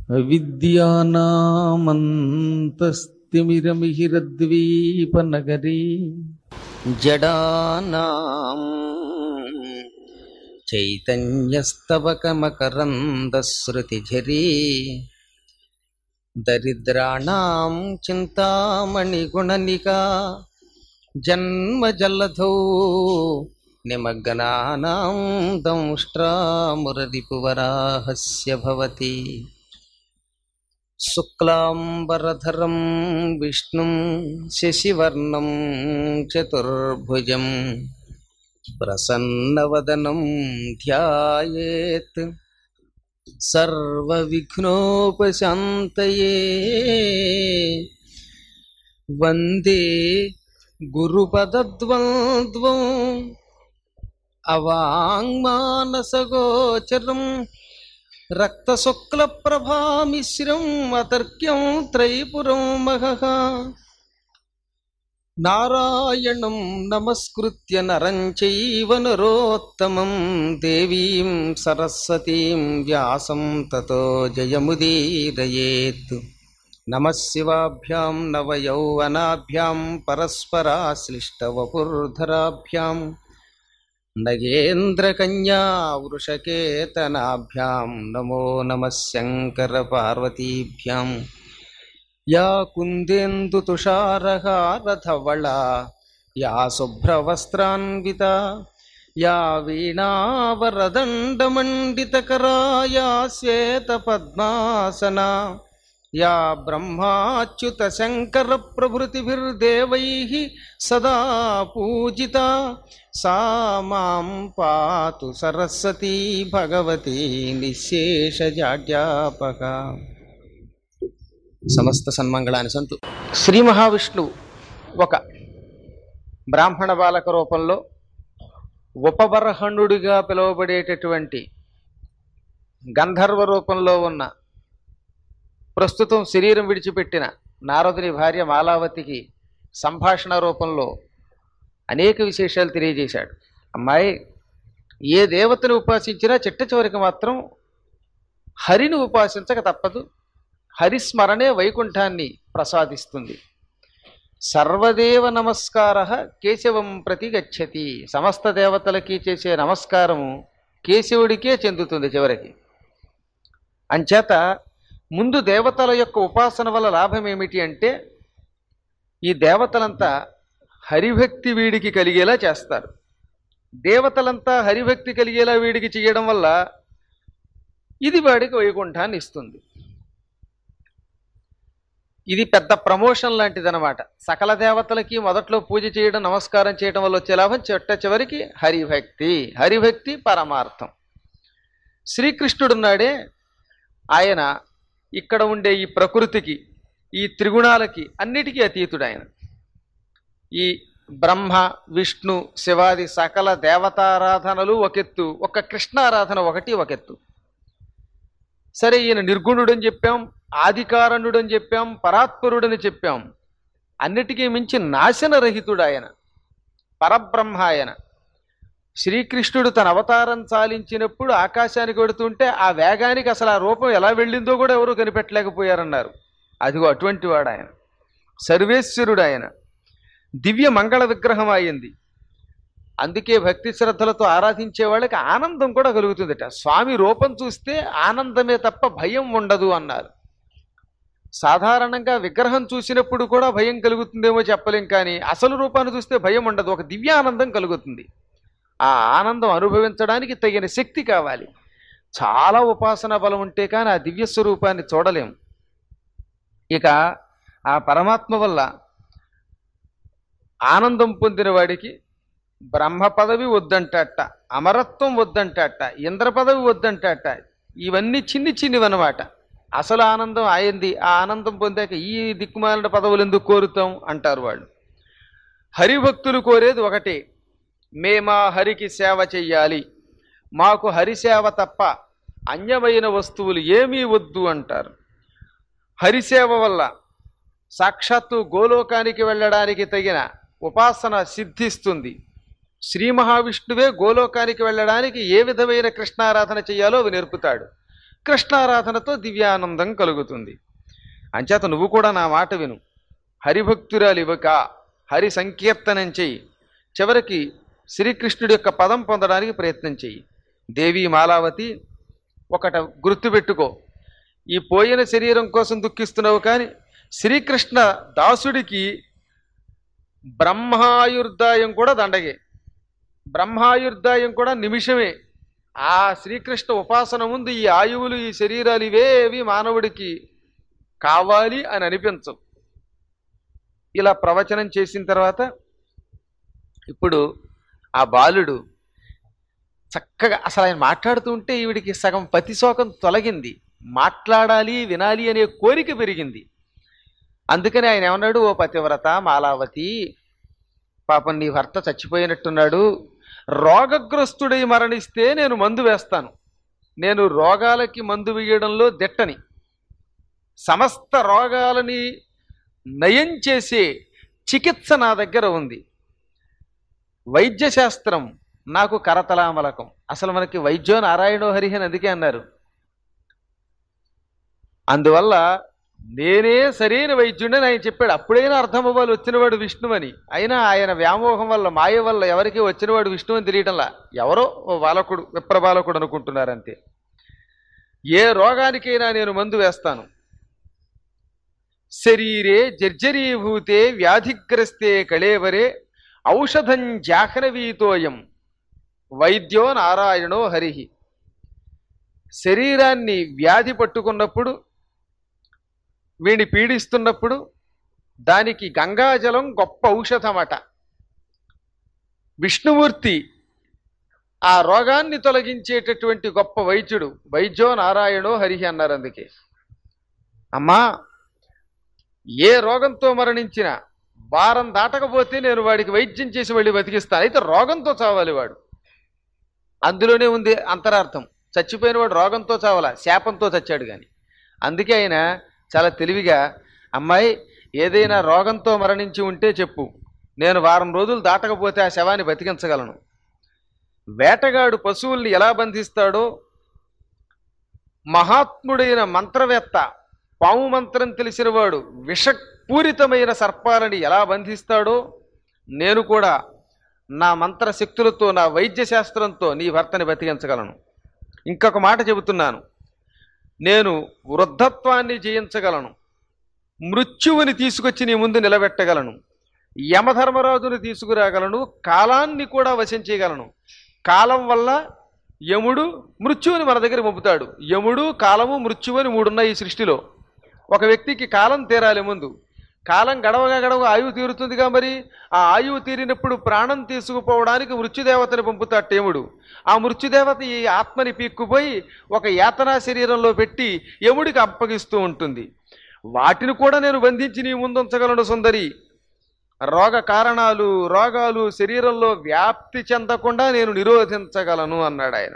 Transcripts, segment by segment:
అవిద్యానామంతస్తిమిరమిహిరద్వీపనగరీ జడానాం చైతన్యస్తవకమకరందశ్రుతిఝరీ దరిద్రాణాం చింతామణిగుణనికా జన్మజల్లధౌ నిమగ్నానాం దంష్ట్రామురరిపువరాహస్య భవతి శుక్లాంబరధరం విష్ణుం శశివర్ణం చతుర్భుజం ప్రసన్నవదనం ధ్యాయేత్ సర్వవిఘ్నోపశాంతయే వందే గురుపదద్వంద్వం అవాంగ్మానసగోచరం రక్తశుక్లప్రభామిశ్రం అతర్క్యం త్రైపురం మహః నారాయణం నమస్కృత్య నరం చైవ నరోత్తమం దేవీం సరస్వతీం వ్యాసం తతో జయముదీరయేత్ నమశివాభ్యాం నవయౌవనాభ్యాం పరస్పరాశ్లిష్టవపుర్ధరాభ్యాం నగేంద్రకన్యా వృషకేతనాభ్యాం నమో నమః శంకరపార్వతీభ్యాం యా కుందేందుతుషారహారధవళా యా శుభ్రవస్త్రాన్వితా యా వీణావరదండమండితకరా యా శ్వేతపద్మాసనా యా బ్రహ్మాచ్యుతశంకరప్రభృతిభిర్దేవైः సదా పూజితా సా మాం పాతు సరస్వతీ భగవతి నిశేషజాడ్యాపక సమస్త సన్మంగళాన్ని సంతు శ్రీ మహావిష్ణువు ఒక బ్రాహ్మణ బాలక రూపంలో ఉపబర్హణుడిగా పిలువబడేటటువంటి గంధర్వ రూపంలో ఉన్న ప్రస్తుతం శరీరం విడిచిపెట్టిన నారదుని భార్య మాలావతికి సంభాషణ రూపంలో అనేక విశేషాలు తెలియజేశాడు అమ్మాయి ఏ దేవతను ఉపాసించినా చిట్ట చివరికి మాత్రం హరిని ఉపాసించక తప్పదు హరిస్మరణే వైకుంఠాన్ని ప్రసాదిస్తుంది సర్వదేవ నమస్కార కేశవం ప్రతి గచ్చతి సమస్త దేవతలకి చేసే నమస్కారము కేశవుడికే చెందుతుంది చివరికి అంచేత ముందు దేవతల యొక్క ఉపాసన వల్ల లాభం ఏమిటి అంటే ఈ దేవతలంతా హరిభక్తి వీడికి కలిగేలా చేస్తారు దేవతలంతా హరిభక్తి కలిగేలా వీడికి చేయడం వల్ల ఇది వాడికి వైకుంఠాన్ని ఇస్తుంది ఇది పెద్ద ప్రమోషన్ లాంటిది అనమాట సకల దేవతలకి మొదట్లో పూజ చేయడం నమస్కారం చేయడం వల్ల వచ్చే లాభం చెట్ట చివరికి హరిభక్తి హరిభక్తి పరమార్థం శ్రీకృష్ణుడున్నాడే ఆయన ఇక్కడ ఉండే ఈ ప్రకృతికి ఈ త్రిగుణాలకి అన్నిటికీ అతీతుడు ఆయన ఈ బ్రహ్మ విష్ణు శివాది సకల దేవతారాధనలు ఒకెత్తు ఒక కృష్ణారాధన ఒకటి ఒకెత్తు సరే ఈయన నిర్గుణుడని చెప్పాం ఆదికారణుడని చెప్పాం పరాత్పరుడని చెప్పాం అన్నిటికీ మించి నాశనరహితుడు ఆయన పరబ్రహ్మ ఆయన శ్రీకృష్ణుడు తన అవతారం చాలించినప్పుడు ఆకాశానికి వెడుతుంటే ఆ వేగానికి అసలు ఆ రూపం ఎలా వెళ్ళిందో కూడా ఎవరూ కనిపెట్టలేకపోయారన్నారు అదిగో అటువంటి వాడు ఆయన సర్వేశ్వరుడు ఆయన దివ్య మంగళ విగ్రహం అయింది అందుకే భక్తి శ్రద్ధలతో ఆరాధించే వాళ్ళకి ఆనందం కూడా కలుగుతుందట స్వామి రూపం చూస్తే ఆనందమే తప్ప భయం ఉండదు అన్నారు సాధారణంగా విగ్రహం చూసినప్పుడు కూడా భయం కలుగుతుందేమో చెప్పలేం కానీ అసలు రూపాన్ని చూస్తే భయం ఉండదు ఒక దివ్యానందం కలుగుతుంది ఆ ఆనందం అనుభవించడానికి తగిన శక్తి కావాలి చాలా ఉపాసన బలం ఉంటే కానీ ఆ దివ్య స్వరూపాన్ని చూడలేం ఇక ఆ పరమాత్మ వల్ల ఆనందం పొందిన వాడికి బ్రహ్మ పదవి వద్దంటట అమరత్వం వద్దంటట ఇంద్ర పదవి వద్దంటట ఇవన్నీ చిన్ని చిన్నివన్నమాట అసలు ఆనందం ఆయంది ఆ ఆనందం పొందాక ఈ దిక్కుమాలిన పదవులు ఎందుకు కోరుతాం అంటారు వాళ్ళు హరిభక్తులు కోరేది ఒకటే మేమా హరికి సేవ చెయ్యాలి మాకు హరిసేవ తప్ప అన్యమైన వస్తువులు ఏమీ వద్దు అంటారు హరిసేవ వల్ల సాక్షాత్తు గోలోకానికి వెళ్ళడానికి తగిన ఉపాసన సిద్ధిస్తుంది శ్రీ మహావిష్ణువే గోలోకానికి వెళ్ళడానికి ఏ విధమైన కృష్ణారాధన చేయాలో అవి నేర్పుతాడు కృష్ణారాధనతో దివ్యానందం కలుగుతుంది అంచేత నువ్వు కూడా నా మాట విను హరిభక్తురాలు ఇవ్వక హరి సంకీర్తనం చెయ్యి చివరికి శ్రీకృష్ణుడి యొక్క పదం పొందడానికి ప్రయత్నం చెయ్యి దేవి మాలావతి ఒకట గుర్తుపెట్టుకో ఈ పోయిన శరీరం కోసం దుఃఖిస్తున్నావు కానీ శ్రీకృష్ణ దాసుడికి బ్రహ్మాయుర్దాయం కూడా దండగే బ్రహ్మాయుర్దాయం కూడా నిమిషమే ఆ శ్రీకృష్ణ ఉపాసన ముందు ఈ ఆయువులు ఈ శరీరాలు ఇవేవి మానవుడికి కావాలి అని అనిపించవు ఇలా ప్రవచనం చేసిన తర్వాత ఇప్పుడు ఆ బాలుడు చక్కగా అసలు ఆయన మాట్లాడుతూ ఉంటే ఈవిడికి సగం పతిశోకం తొలగింది మాట్లాడాలి వినాలి అనే కోరిక పెరిగింది అందుకని ఆయన ఏమన్నాడు ఓ పతివ్రత మాలావతి పాపం నీ భర్త చచ్చిపోయినట్టున్నాడు రోగగ్రస్తుడై మరణిస్తే నేను మందు వేస్తాను నేను రోగాలకి మందు వేయడంలో దిట్టని సమస్త రోగాలని నయం చేసే చికిత్స నా దగ్గర ఉంది వైద్య శాస్త్రం నాకు కరతలామలకం అసలు మనకి వైద్యో నారాయణో హరి అని అందుకే అన్నారు అందువల్ల నేనే సరైన వైద్యుడని ఆయన చెప్పాడు అప్పుడైనా అర్థం అవ్వాలి వచ్చినవాడు విష్ణువని అయినా ఆయన వ్యామోహం వల్ల మాయ వల్ల ఎవరికి వచ్చినవాడు విష్ణువు అని తెలియటంలా ఎవరో ఓ బాలకుడు విప్ర బాలకుడు అనుకుంటున్నారంతే ఏ రోగానికైనా నేను మందు వేస్తాను శరీరే జర్జరీభూతే వ్యాధిగ్రస్తే కళేవరే ఔషధం జాహ్నవీతోయం వైద్యో నారాయణో హరిహి శరీరాన్ని వ్యాధి పట్టుకున్నప్పుడు వీడిని పీడిస్తున్నప్పుడు దానికి గంగాజలం గొప్ప ఔషధమట విష్ణుమూర్తి ఆ రోగాన్ని తొలగించేటటువంటి గొప్ప వైద్యుడు వైద్యో నారాయణో హరిహి అన్నారు అందుకే అమ్మా ఏ రోగంతో మరణించినా వారం దాటకపోతే నేను వాడికి వైద్యం చేసి వెళ్ళి బతికిస్తాను అయితే రోగంతో చావాలి వాడు అందులోనే ఉంది అంతరార్థం చచ్చిపోయిన వాడు రోగంతో చావాల శాపంతో చచ్చాడు కానీ అందుకే ఆయన చాలా తెలివిగా అమ్మాయి ఏదైనా రోగంతో మరణించి ఉంటే చెప్పు నేను వారం రోజులు దాటకపోతే ఆ శవాన్ని బతికించగలను వేటగాడు పశువుల్ని ఎలా బంధిస్తాడో మహాత్ముడైన మంత్రవేత్త పాము మంత్రం తెలిసినవాడు విషపూరితమైన సర్పాలని ఎలా బంధిస్తాడో నేను కూడా నా మంత్రశక్తులతో నా వైద్య శాస్త్రంతో నీ భర్తని బతికించగలను ఇంకొక మాట చెబుతున్నాను నేను వృద్ధత్వాన్ని జయించగలను మృత్యువుని తీసుకొచ్చి నీ ముందు నిలబెట్టగలను యమధర్మరాజుని తీసుకురాగలను కాలాన్ని కూడా వశించగలను కాలం వల్ల యముడు మృత్యువుని మన దగ్గర పంపుతాడు యముడు కాలము మృత్యువు అని మూడున్నాయి ఈ సృష్టిలో ఒక వ్యక్తికి కాలం తీరాలి ముందు కాలం గడవగా గడవ ఆయువు తీరుతుందిగా మరి ఆ ఆయువు తీరినప్పుడు ప్రాణం తీసుకుపోవడానికి మృత్యుదేవతని పంపుతాడు యముడు ఆ మృత్యుదేవత ఈ ఆత్మని పీక్కుపోయి ఒక యాతనా శరీరంలో పెట్టి యముడికి అప్పగిస్తూ ఉంటుంది వాటిని కూడా నేను బంధించి నీ ముందుంచగలను సుందరి రోగ కారణాలు రోగాలు శరీరంలో వ్యాప్తి చెందకుండా నేను నిరోధించగలను అన్నాడు ఆయన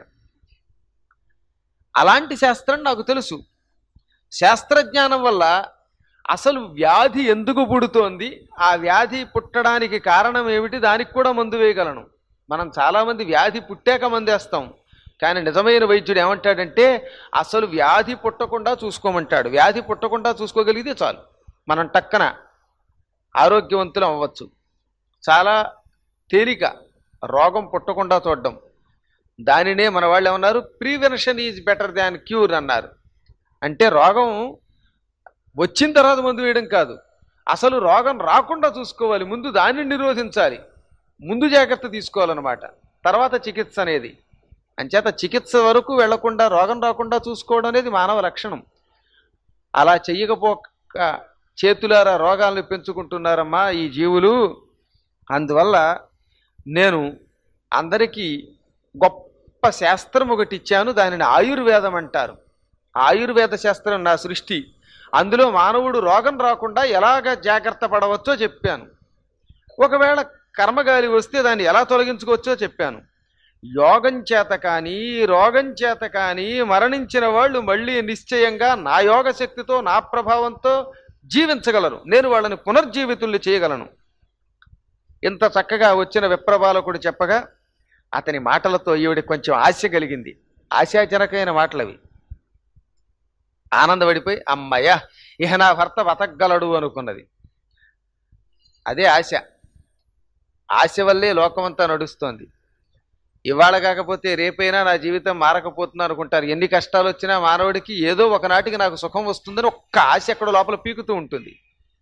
అలాంటి శాస్త్రం నాకు తెలుసు శాస్త్రజ్ఞానం వల్ల అసలు వ్యాధి ఎందుకు పుడుతోంది ఆ వ్యాధి పుట్టడానికి కారణం ఏమిటి దానికి కూడా మందు వేయగలను మనం చాలామంది వ్యాధి పుట్టాక మందేస్తాం కానీ నిజమైన వైద్యుడు ఏమంటాడంటే అసలు వ్యాధి పుట్టకుండా చూసుకోమంటాడు వ్యాధి పుట్టకుండా చూసుకోగలిగితే చాలు మనం టక్కన ఆరోగ్యవంతులం అవ్వచ్చు చాలా తేలిక రోగం పుట్టకుండా చూడడం దానినే మన వాళ్ళు ఏమన్నారు prevention is better than cure అన్నారు అంటే రోగం వచ్చిన తర్వాత మందు వేయడం కాదు అసలు రోగం రాకుండా చూసుకోవాలి ముందు దాన్ని నిరోధించాలి ముందు జాగ్రత్త తీసుకోవాలన్నమాట తర్వాత చికిత్స అనేది అంచేత చికిత్స వరకు వెళ్లకుండా రోగం రాకుండా చూసుకోవడం అనేది మానవ లక్షణం అలా చెయ్యకపోక చేతులారా రోగాలను పెంచుకుంటున్నారమ్మా ఈ జీవులు అందువల్ల నేను అందరికీ గొప్ప శాస్త్రం ఒకటి ఇచ్చాను దానిని ఆయుర్వేదం అంటారు ఆయుర్వేద శాస్త్రం నా సృష్టి అందులో మానవుడు రోగం రాకుండా ఎలాగ జాగ్రత్త పడవచ్చో చెప్పాను ఒకవేళ కర్మగాలి వస్తే దాన్ని ఎలా తొలగించుకోవచ్చో చెప్పాను యోగం చేత కానీ రోగం చేత కానీ మరణించిన వాళ్ళు మళ్ళీ నిశ్చయంగా నా యోగ శక్తితో నా ప్రభావంతో జీవించగలరు నేను వాళ్ళని పునర్జీవితుల్ని చేయగలను ఇంత చక్కగా వచ్చిన విప్రబాలకుడు చెప్పగా అతని మాటలతో ఈవిడ కొంచెం ఆశ కలిగింది ఆశాజనకమైన మాటలవి ఆనందపడిపోయి అమ్మయ్య ఇహ నా భర్త బతకగలడు అనుకున్నది అదే ఆశ ఆశ వల్లే లోకమంతా నడుస్తోంది ఇవాళ కాకపోతే రేపైనా నా జీవితం మారకపోతున్నా అనుకుంటారు ఎన్ని కష్టాలు వచ్చినా మానవుడికి ఏదో ఒకనాటికి నాకు సుఖం వస్తుందని ఒక్క ఆశ ఎక్కడ లోపల పీకుతూ ఉంటుంది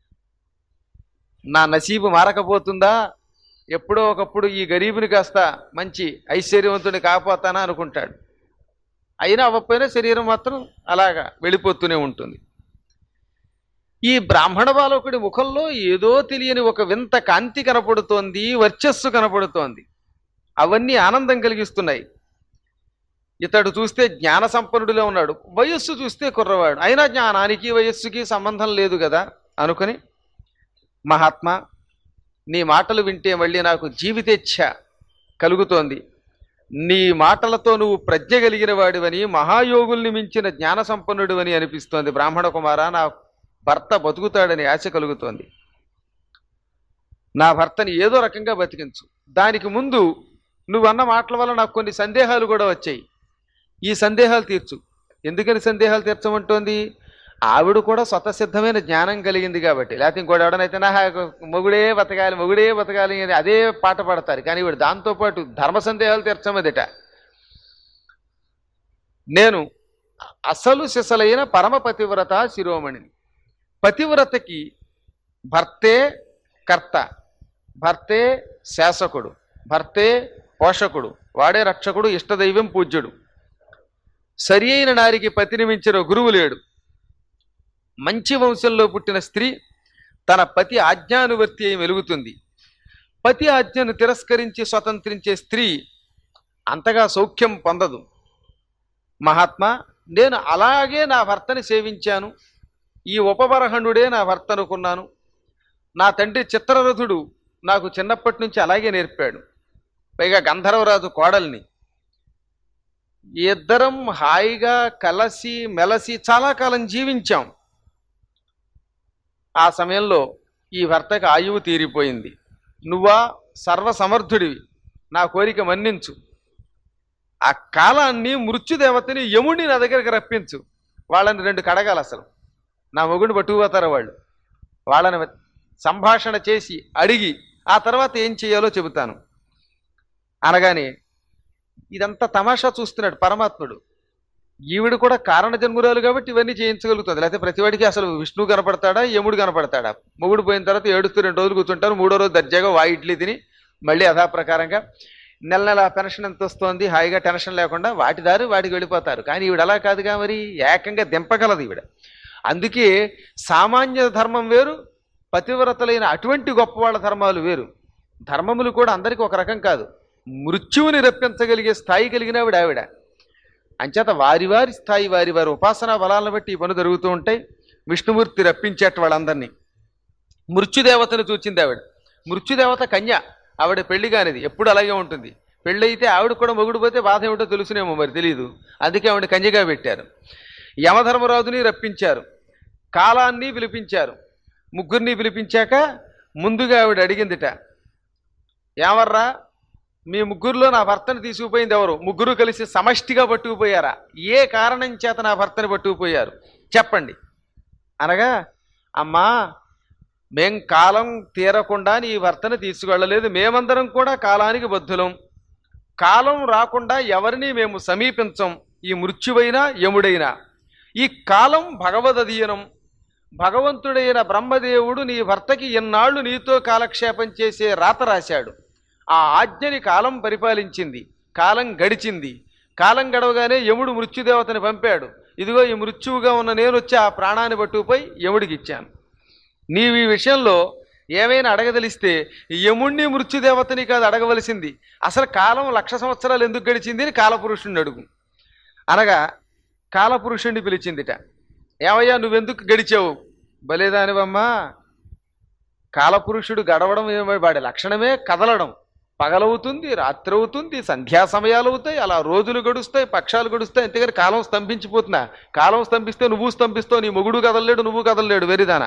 నా నసీబు మారకపోతుందా ఎప్పుడో ఒకప్పుడు ఈ గరీబుని కాస్త మంచి ఐశ్వర్యవంతుని కాకపోతానా అనుకుంటాడు అయినా అవ్వకపోయినా శరీరం మాత్రం అలాగా వెళ్ళిపోతూనే ఉంటుంది ఈ బ్రాహ్మణ బాలకుడి ముఖంలో ఏదో తెలియని ఒక వింత కాంతి కనపడుతోంది వర్చస్సు కనపడుతోంది అవన్నీ ఆనందం కలిగిస్తున్నాయి ఇతడు చూస్తే జ్ఞాన సంపన్నుడిలో ఉన్నాడు వయస్సు చూస్తే కుర్రవాడు అయినా జ్ఞానానికి వయస్సుకి సంబంధం లేదు కదా అనుకుని మహాత్మా నీ మాటలు వింటే మళ్ళీ నాకు జీవితేచ్ఛ కలుగుతోంది నీ మాటలతో నువ్వు ప్రజ్ఞ కలిగిన వాడివని మహాయోగుల్ని మించిన జ్ఞాన సంపన్నుడివని అనిపిస్తోంది బ్రాహ్మణ కుమార నా భర్త బతుకుతాడని ఆశ కలుగుతోంది నా భర్తని ఏదో రకంగా బతికించు దానికి ముందు నువ్వన్న మాటల వల్ల నాకు కొన్ని సందేహాలు కూడా వచ్చాయి ఈ సందేహాలు తీర్చు ఎందుకని సందేహాలు తీర్చమంటోంది ఆవిడ కూడా స్వతసిద్ధమైన జ్ఞానం కలిగింది కాబట్టి లేకపోతే ఇంకోటి ఎవడనైతే నా మొగుడే బతకాలి మొగుడే బతకాలి అని అదే పాట పాడతారు కానీ ఇవిడు దాంతోపాటు ధర్మ సందేహాలు తీర్చమదిట నేను అసలు సిసలైన పరమ పతివ్రత శిరోమణిని పతివ్రతకి భర్తే కర్త భర్తే శాసకుడు భర్తే పోషకుడు వాడే రక్షకుడు ఇష్టదైవం పూజ్యుడు సరి అయిన నారికి పతిని మించిన గురువు లేడు మంచి వంశంలో పుట్టిన స్త్రీ తన పతి ఆజ్ఞానువర్తి అయి వెలుగుతుంది పతి ఆజ్ఞను తిరస్కరించి స్వతంత్రించే స్త్రీ అంతగా సౌఖ్యం పొందదు మహాత్మా నేను అలాగే నా భర్తని సేవించాను ఈ ఉపబరహణుడే నా భర్త అనుకున్నాను నా తండ్రి చిత్రరథుడు నాకు చిన్నప్పటి నుంచి అలాగే నేర్పాడు పైగా గంధర్వరాజు కోడల్ని ఇద్దరం హాయిగా కలసి మెలసి చాలా కాలం జీవించాం ఆ సమయంలో ఈ భర్తకి ఆయువు తీరిపోయింది నువ్వా సర్వసమర్థుడివి నా కోరిక మన్నించు ఆ కాలాన్ని మృత్యుదేవతని యముడిని నా దగ్గరికి రప్పించు వాళ్ళని రెండు కడగాలి అసలు నా మొగుడిని పట్టుకుపోతారు వాళ్ళు వాళ్ళని సంభాషణ చేసి అడిగి ఆ తర్వాత ఏం చేయాలో చెబుతాను అనగానే ఇదంతా తమాషా చూస్తున్నాడు పరమాత్ముడు ఈవిడ కూడా కారణ జన్మురాలు కాబట్టి ఇవన్నీ చేయించగలుగుతుంది లేకపోతే ప్రతివాడికి అసలు విష్ణువు కనపడతాడా యముడు కనపడతాడా మొగుడు పోయిన తర్వాత ఏడుస్తూ రెండు రోజులు కూర్చుంటారు మూడో రోజు దర్జాగా వా ఇడ్లీ తిని మళ్ళీ యథాప్రకారంగా నెల నెల పెన్షన్ ఎంత వస్తోంది హాయిగా టెన్షన్ లేకుండా వాటి దారి వాటికి వెళ్ళిపోతారు కానీ ఈవిడ అలా కాదుగా మరి ఏకంగా దింపగలదు ఈవిడ అందుకే సామాన్య ధర్మం వేరు పతివ్రతలైన అటువంటి గొప్పవాళ్ళ ధర్మాలు వేరు ధర్మములు కూడా అందరికీ ఒక రకం కాదు మృత్యువుని రప్పించగలిగే స్థాయి కలిగిన ఆవిడ ఆవిడ అంచేత వారి వారి స్థాయి వారి వారి ఉపాసనా బలాలను బట్టి ఈ పనులు జరుగుతూ ఉంటాయి విష్ణుమూర్తి రప్పించేట వాళ్ళందరినీ మృత్యుదేవతను చూచింది ఆవిడ మృత్యుదేవత కన్య ఆవిడ పెళ్లి కానిది ఎప్పుడు అలాగే ఉంటుంది పెళ్ళి అయితే ఆవిడ కూడా మొగుడు పోతే బాధ ఏమిటో తెలుసునేమో మరి తెలియదు అందుకే ఆవిడ కన్యగా పెట్టారు యమధర్మరాజుని రప్పించారు కాలాన్ని పిలిపించారు ముగ్గురిని పిలిపించాక ముందుగా ఆవిడ అడిగిందిట ఏమర్రా మీ ముగ్గురులో నా భర్తను తీసుకుపోయింది ఎవరు ముగ్గురు కలిసి సమష్టిగా పట్టుకుపోయారా ఏ కారణం చేత నా భర్తని పట్టుకుపోయారు చెప్పండి అనగా అమ్మా మేం కాలం తీరకుండా నీ భర్తను తీసుకెళ్ళలేదు మేమందరం కూడా కాలానికి బద్ధులం కాలం రాకుండా ఎవరిని మేము సమీపించం ఈ మృత్యువైనా యముడైనా ఈ కాలం భగవదధీనం భగవంతుడైన బ్రహ్మదేవుడు నీ భర్తకి ఎన్నాళ్ళు నీతో కాలక్షేపం చేసే రాత రాశాడు ఆ ఆజ్ఞని కాలం పరిపాలించింది కాలం గడిచింది కాలం గడవగానే యముడు మృత్యుదేవతని పంపాడు ఇదిగో ఈ మృత్యువుగా ఉన్న నేను వచ్చి ఆ ప్రాణాన్ని పట్టుకుపోయి యముడికి ఇచ్చాను నీవు ఈ విషయంలో ఏమైనా అడగదలిస్తే యముణ్ణి మృత్యుదేవతని కాదు అడగవలసింది అసలు కాలం లక్ష సంవత్సరాలు ఎందుకు గడిచింది అని కాలపురుషుణ్ణి అడుగు అనగా కాలపురుషుణ్ణి పిలిచిందిట ఏమయ్యా నువ్వెందుకు గడిచావు బలేదానివమ్మా కాలపురుషుడు గడవడం ఏమై వాడి లక్షణమే కదలడం పగలవుతుంది రాత్రి అవుతుంది సంధ్యా సమయాలు అవుతాయి అలా రోజులు గడుస్తాయి పక్షాలు గడుస్తాయి అంతేగాని కాలం స్తంభించిపోతున్నా కాలం స్తంభిస్తే నువ్వు స్తంభిస్తావు నీ మొగుడు కదలలేడు నువ్వు కదలలేడు వెరిదానా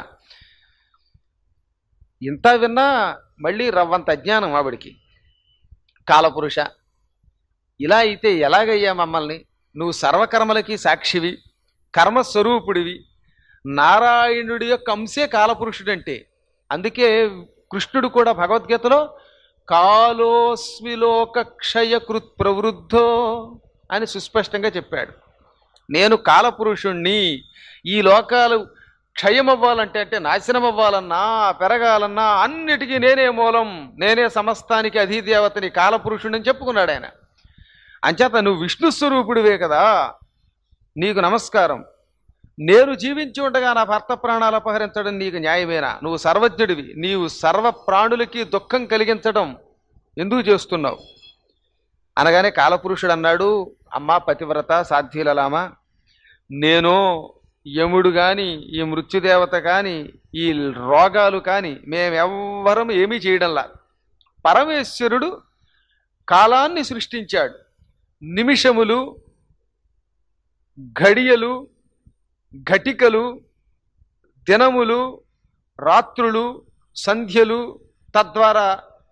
ఇంత విన్నా మళ్ళీ రవ్వంత అజ్ఞానం ఆవిడికి కాలపురుష ఇలా అయితే ఎలాగయ్యా మమ్మల్ని నువ్వు సర్వకర్మలకి సాక్షివి కర్మస్వరూపుడివి నారాయణుడి యొక్క అంశే కాలపురుషుడంటే అందుకే కృష్ణుడు కూడా భగవద్గీతలో కాలోస్మిలోక క్షయకృత్ ప్రవృద్ధో అని సుస్పష్టంగా చెప్పాడు నేను కాలపురుషుణ్ణి ఈ లోకాలు క్షయం అవ్వాలంటే అంటే నాశనం అవ్వాలన్నా పెరగాలన్నా అన్నిటికీ నేనే మూలం నేనే సమస్తానికి అధిదేవతని కాలపురుషుణ్ణి అని చెప్పుకున్నాడు ఆయన అంచేత నువ్వు విష్ణు స్వరూపుడివే కదా నీకు నమస్కారం నేను జీవించి ఉండగా నా భర్త ప్రాణాలు అపహరించడం నీకు న్యాయమేనా నువ్వు సర్వజ్ఞుడివి నీవు సర్వ ప్రాణులకి దుఃఖం కలిగించడం ఎందుకు చేస్తున్నావు అనగానే కాలపురుషుడు అన్నాడు అమ్మా పతివ్రత సాధ్యులలామా నేను యముడు కానీ ఈ మృత్యుదేవత కానీ ఈ రోగాలు కానీ మేమెవ్వరం ఏమీ చేయడంలా పరమేశ్వరుడు కాలాన్ని సృష్టించాడు నిమిషములు ఘడియలు ఘటికలు దినములు రాత్రులు సంధ్యలు తద్వారా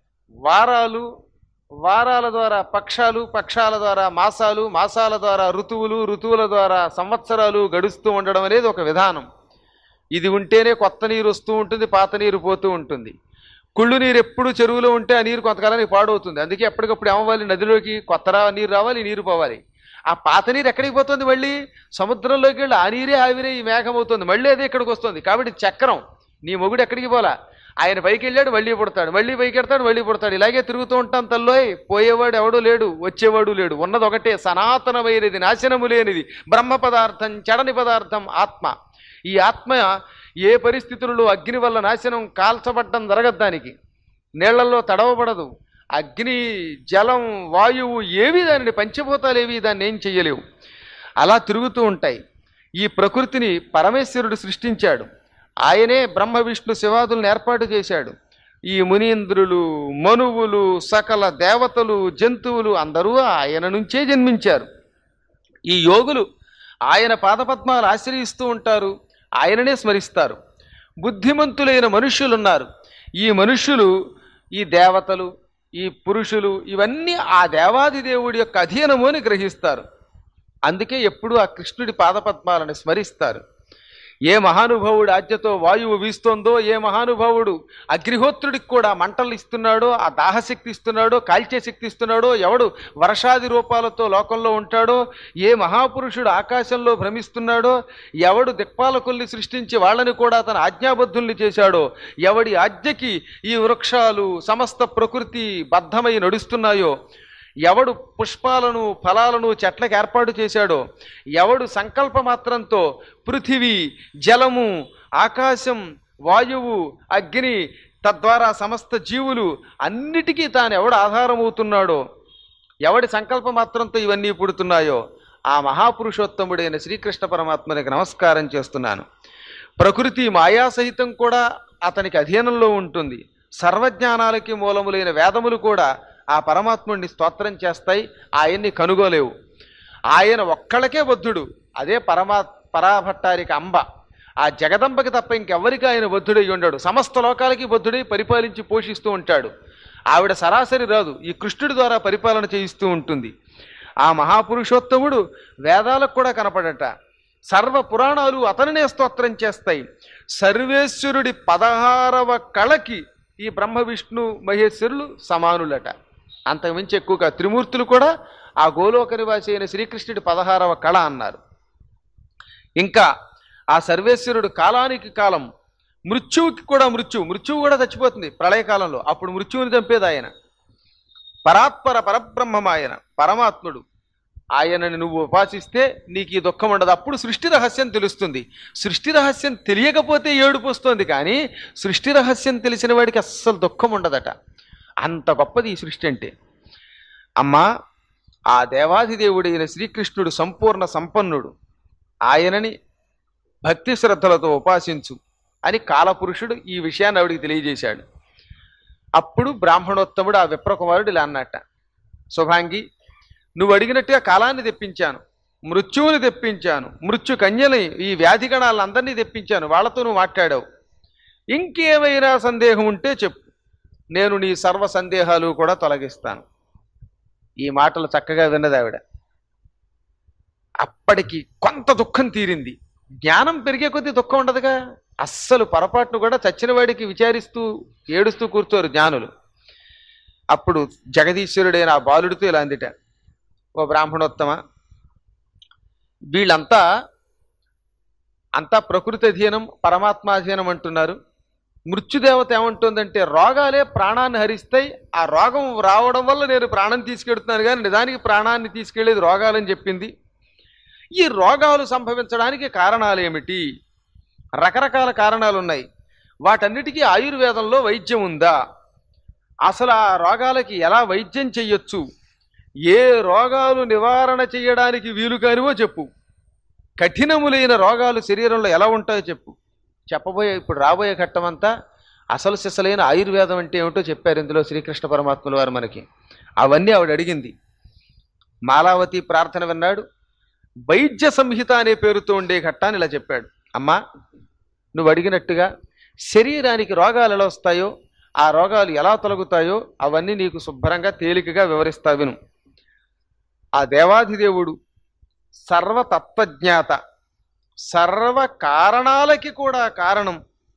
వారాలు వారాల ద్వారా పక్షాలు పక్షాల ద్వారా మాసాలు మాసాల ద్వారా ఋతువులు ఋతువుల ద్వారా సంవత్సరాలు గడుస్తూ ఉండడం అనేది ఒక విధానం ఇది ఉంటేనే కొత్త నీరు వస్తూ ఉంటుంది పాత నీరు పోతూ ఉంటుంది కుళ్ళు నీరు ఎప్పుడు చెరువులో ఉంటే ఆ నీరు కొంతకాలానికి పాడవుతుంది అందుకే ఎప్పటికప్పుడు ఏమవ్వాలి నదిలోకి కొత్త రా నీరు రావాలి నీరు పోవాలి ఆ పాత నీరు ఎక్కడికి పోతుంది మళ్ళీ సముద్రంలోకి వెళ్ళి ఆ నీరే ఆవిరే ఈ మేఘం అవుతుంది మళ్ళీ అదే ఇక్కడికి వస్తుంది కాబట్టి చక్రం నీ మొగుడు ఎక్కడికి పోలా ఆయన పైకి వెళ్ళాడు మళ్ళీ పుడతాడు మళ్ళీ పైకి వెళ్తాడు మళ్ళీ పుడతాడు ఇలాగే తిరుగుతూ ఉంటాం తల్లోయ్ పోయేవాడు ఎవడూ లేడు వచ్చేవాడు లేడు ఉన్నది ఒకటే సనాతనమైనది నాశనము లేనిది బ్రహ్మ పదార్థం చెడని పదార్థం ఆత్మ ఈ ఆత్మ ఏ పరిస్థితులలో అగ్ని వల్ల నాశనం కాల్చబడ్డం జరగదు దానికి నీళ్లలో తడవబడదు అగ్ని జలం వాయువు ఏవి దానిని పంచభూతాలు ఏవి దాన్ని ఏం చెయ్యలేవు అలా తిరుగుతూ ఉంటాయి ఈ ప్రకృతిని పరమేశ్వరుడు సృష్టించాడు ఆయనే బ్రహ్మ విష్ణు శివాదులను ఏర్పాటు చేశాడు ఈ మునీంద్రులు మనువులు సకల దేవతలు జంతువులు అందరూ ఆయన నుంచే జన్మించారు ఈ యోగులు ఆయన పాదపద్మాలు ఆశ్రయిస్తూ ఉంటారు ఆయననే స్మరిస్తారు బుద్ధిమంతులైన మనుష్యులున్నారు ఈ మనుష్యులు ఈ దేవతలు ఈ పురుషులు ఇవన్నీ ఆ దేవాది దేవుడి యొక్క అధీనము అని గ్రహిస్తారు అందుకే ఎప్పుడూ ఆ కృష్ణుడి పాదపద్మాలను స్మరిస్తారు ఏ మహానుభావుడు ఆజ్ఞతో వాయువు వీస్తోందో ఏ మహానుభావుడు అగ్నిహోత్రుడికి కూడా మంటలు ఇస్తున్నాడో ఆ దాహశక్తి ఇస్తున్నాడో కాల్చే శక్తి ఇస్తున్నాడో ఎవడు వర్షాది రూపాలతో లోకంలో ఉంటాడో ఏ మహాపురుషుడు ఆకాశంలో భ్రమిస్తున్నాడో ఎవడు దిక్పాలకుల్ని సృష్టించి వాళ్ళని కూడా తన ఆజ్ఞాబద్ధుల్ని చేశాడో ఎవడి ఆజ్ఞకి ఈ వృక్షాలు సమస్త ప్రకృతి బద్ధమై నడుస్తున్నాయో ఎవడు పుష్పాలను ఫలాలను చెట్లకు ఏర్పాటు చేశాడో ఎవడు సంకల్ప మాత్రంతో పృథివీ జలము ఆకాశం వాయువు అగ్ని తద్వారా సమస్త జీవులు అన్నిటికీ తాను ఎవడు ఆధారమవుతున్నాడో ఎవడి సంకల్ప మాత్రంతో ఇవన్నీ పుడుతున్నాయో ఆ మహాపురుషోత్తముడైన శ్రీకృష్ణ పరమాత్మనికి నమస్కారం చేస్తున్నాను ప్రకృతి మాయా సహితం కూడా అతనికి అధీనంలో ఉంటుంది సర్వజ్ఞానాలకి మూలములైన వేదములు కూడా ఆ పరమాత్ముడిని స్తోత్రం చేస్తాయి ఆయన్ని కనుగోలేవు ఆయన ఒక్కళ్ళకే బుద్ధుడు అదే పరమా పరాభట్టారిక అంబ ఆ జగదంబకి తప్ప ఇంకెవ్వరికి ఆయన బుద్ధుడై ఉండడు సమస్త లోకాలకి బుద్ధుడై పరిపాలించి పోషిస్తూ ఉంటాడు ఆవిడ సరాసరి రాదు ఈ కృష్ణుడి ద్వారా పరిపాలన చేయిస్తూ ఉంటుంది ఆ మహాపురుషోత్తముడు వేదాలకు కూడా కనపడట సర్వ పురాణాలు అతనినే స్తోత్రం చేస్తాయి సర్వేశ్వరుడి పదహారవ కళకి ఈ బ్రహ్మ విష్ణు మహేశ్వరులు సమానులట అంతకుమించి ఎక్కువగా త్రిమూర్తులు కూడా ఆ గోలోక నివాసి అయిన శ్రీకృష్ణుడి పదహారవ కళ అన్నారు ఇంకా ఆ సర్వేశ్వరుడు కాలానికి కాలం మృత్యువుకి కూడా మృత్యువు మృత్యువు కూడా చచ్చిపోతుంది ప్రళయకాలంలో అప్పుడు మృత్యువుని చంపేది ఆయన పరాత్పర పరబ్రహ్మం ఆయన పరమాత్ముడు ఆయనని నువ్వు ఉపాసిస్తే నీకు ఈ దుఃఖం ఉండదు అప్పుడు సృష్టి రహస్యం తెలుస్తుంది సృష్టి రహస్యం తెలియకపోతే ఏడుపు వస్తుంది కానీ సృష్టి రహస్యం తెలిసిన వాడికి అస్సలు దుఃఖం ఉండదట అంత గొప్పది ఈ సృష్టి అంటే అమ్మా ఆ దేవాధిదేవుడైన శ్రీకృష్ణుడు సంపూర్ణ సంపన్నుడు ఆయనని భక్తి శ్రద్ధలతో ఉపాసించు అని కాలపురుషుడు ఈ విషయాన్ని ఆవిడికి తెలియజేశాడు అప్పుడు బ్రాహ్మణోత్తముడు ఆ విప్రకుమారుడు ఇలా అన్నట్ట శుభాంగి నువ్వు అడిగినట్టుగా కాలాన్ని తెప్పించాను మృత్యువుని తెప్పించాను మృత్యు కన్యని ఈ వ్యాధి గణాలందరినీ తెప్పించాను వాళ్ళతో నువ్వు మాట్లాడావు ఇంకేమైనా సందేహం ఉంటే చెప్పు నేను నీ సర్వ సందేహాలు కూడా తొలగిస్తాను ఈ మాటలు చక్కగా విన్నది ఆవిడ అప్పటికి కొంత దుఃఖం తీరింది జ్ఞానం పెరిగే కొద్దీ దుఃఖం ఉండదుగా అస్సలు పొరపాటును కూడా చచ్చిన వాడికి విచారిస్తూ ఏడుస్తూ కూర్చోరు జ్ఞానులు అప్పుడు జగదీశ్వరుడైన ఆ బాలుడితో ఇలా అందిట ఓ బ్రాహ్మణోత్తమ వీళ్ళంతా అంతా ప్రకృతి అధీనం పరమాత్మాధీనం అంటున్నారు మృత్యుదేవత ఏమంటుందంటే రోగాలే ప్రాణాన్ని హరిస్తాయి ఆ రోగం రావడం వల్ల నేను ప్రాణం తీసుకెడుతున్నాను కానీ నిజానికి ప్రాణాన్ని తీసుకెళ్లేది రోగాలని చెప్పింది ఈ రోగాలు సంభవించడానికి కారణాలు ఏమిటి రకరకాల కారణాలు ఉన్నాయి వాటన్నిటికీ ఆయుర్వేదంలో వైద్యం ఉందా అసలు ఆ రోగాలకి ఎలా వైద్యం చెయ్యొచ్చు ఏ రోగాలు నివారణ చేయడానికి వీలు కానివో చెప్పు కఠినములైన రోగాలు శరీరంలో ఎలా ఉంటాయో చెప్పు చెప్పబోయే ఇప్పుడు రాబోయే ఘట్టమంతా అసలు సిసలైన ఆయుర్వేదం అంటే ఏమిటో చెప్పారు ఇందులో శ్రీకృష్ణ పరమాత్ముల వారు మనకి అవన్నీ ఆవిడ అడిగింది మాలావతి ప్రార్థన విన్నాడు వైద్య సంహిత అనే పేరుతో ఉండే ఘట్టాన్ని ఇలా చెప్పాడు అమ్మా నువ్వు అడిగినట్టుగా శరీరానికి రోగాలు ఎలా వస్తాయో ఆ రోగాలు ఎలా తొలగుతాయో అవన్నీ నీకు శుభ్రంగా తేలికగా వివరిస్తా విను ఆ దేవాధిదేవుడు సర్వతత్వజ్ఞాత సర్వ కారణాలకి కూడా కారణం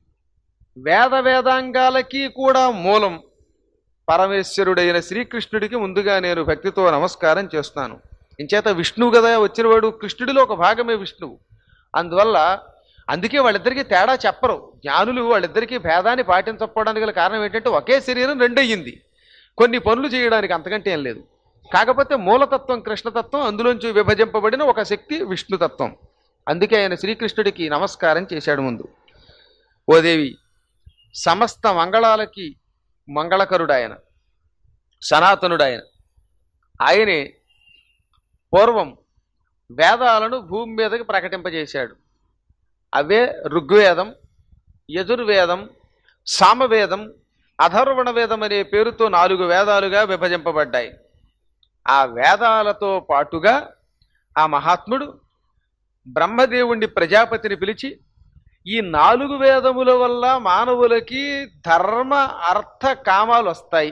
వేద వేదాంగాలకి కూడా మూలం పరమేశ్వరుడైన శ్రీకృష్ణుడికి ముందుగా నేను భక్తితో నమస్కారం చేస్తున్నాను ఇంచేత విష్ణువు కదా వచ్చినవాడు కృష్ణుడిలో ఒక భాగమే విష్ణువు అందువల్ల అందుకే వాళ్ళిద్దరికీ తేడా చెప్పరు జ్ఞానులు వాళ్ళిద్దరికీ భేదాన్ని పాటించకపోవడానికి గల కారణం ఏంటంటే ఒకే శరీరం రెండయ్యింది కొన్ని పనులు చేయడానికి అంతకంటే ఏం లేదు కాకపోతే మూలతత్వం కృష్ణతత్వం అందులోంచి విభజింపబడిన ఒక శక్తి విష్ణుతత్వం అందుకే ఆయన శ్రీకృష్ణుడికి నమస్కారం చేశాడు ముందు ఓ దేవి సమస్త మంగళాలకి మంగళకరుడు ఆయన సనాతనుడు ఆయన ఆయనే పూర్వం వేదాలను భూమి మీదకి ప్రకటింపజేశాడు అవే ఋగ్వేదం యజుర్వేదం సామవేదం అధర్వణ వేదం అనే పేరుతో నాలుగు వేదాలుగా విభజింపబడ్డాయి ఆ వేదాలతో పాటుగా ఆ మహాత్ముడు బ్రహ్మదేవుణ్ణి ప్రజాపతిని పిలిచి ఈ నాలుగు వేదముల వల్ల మానవులకి ధర్మ అర్థ కామాలు వస్తాయి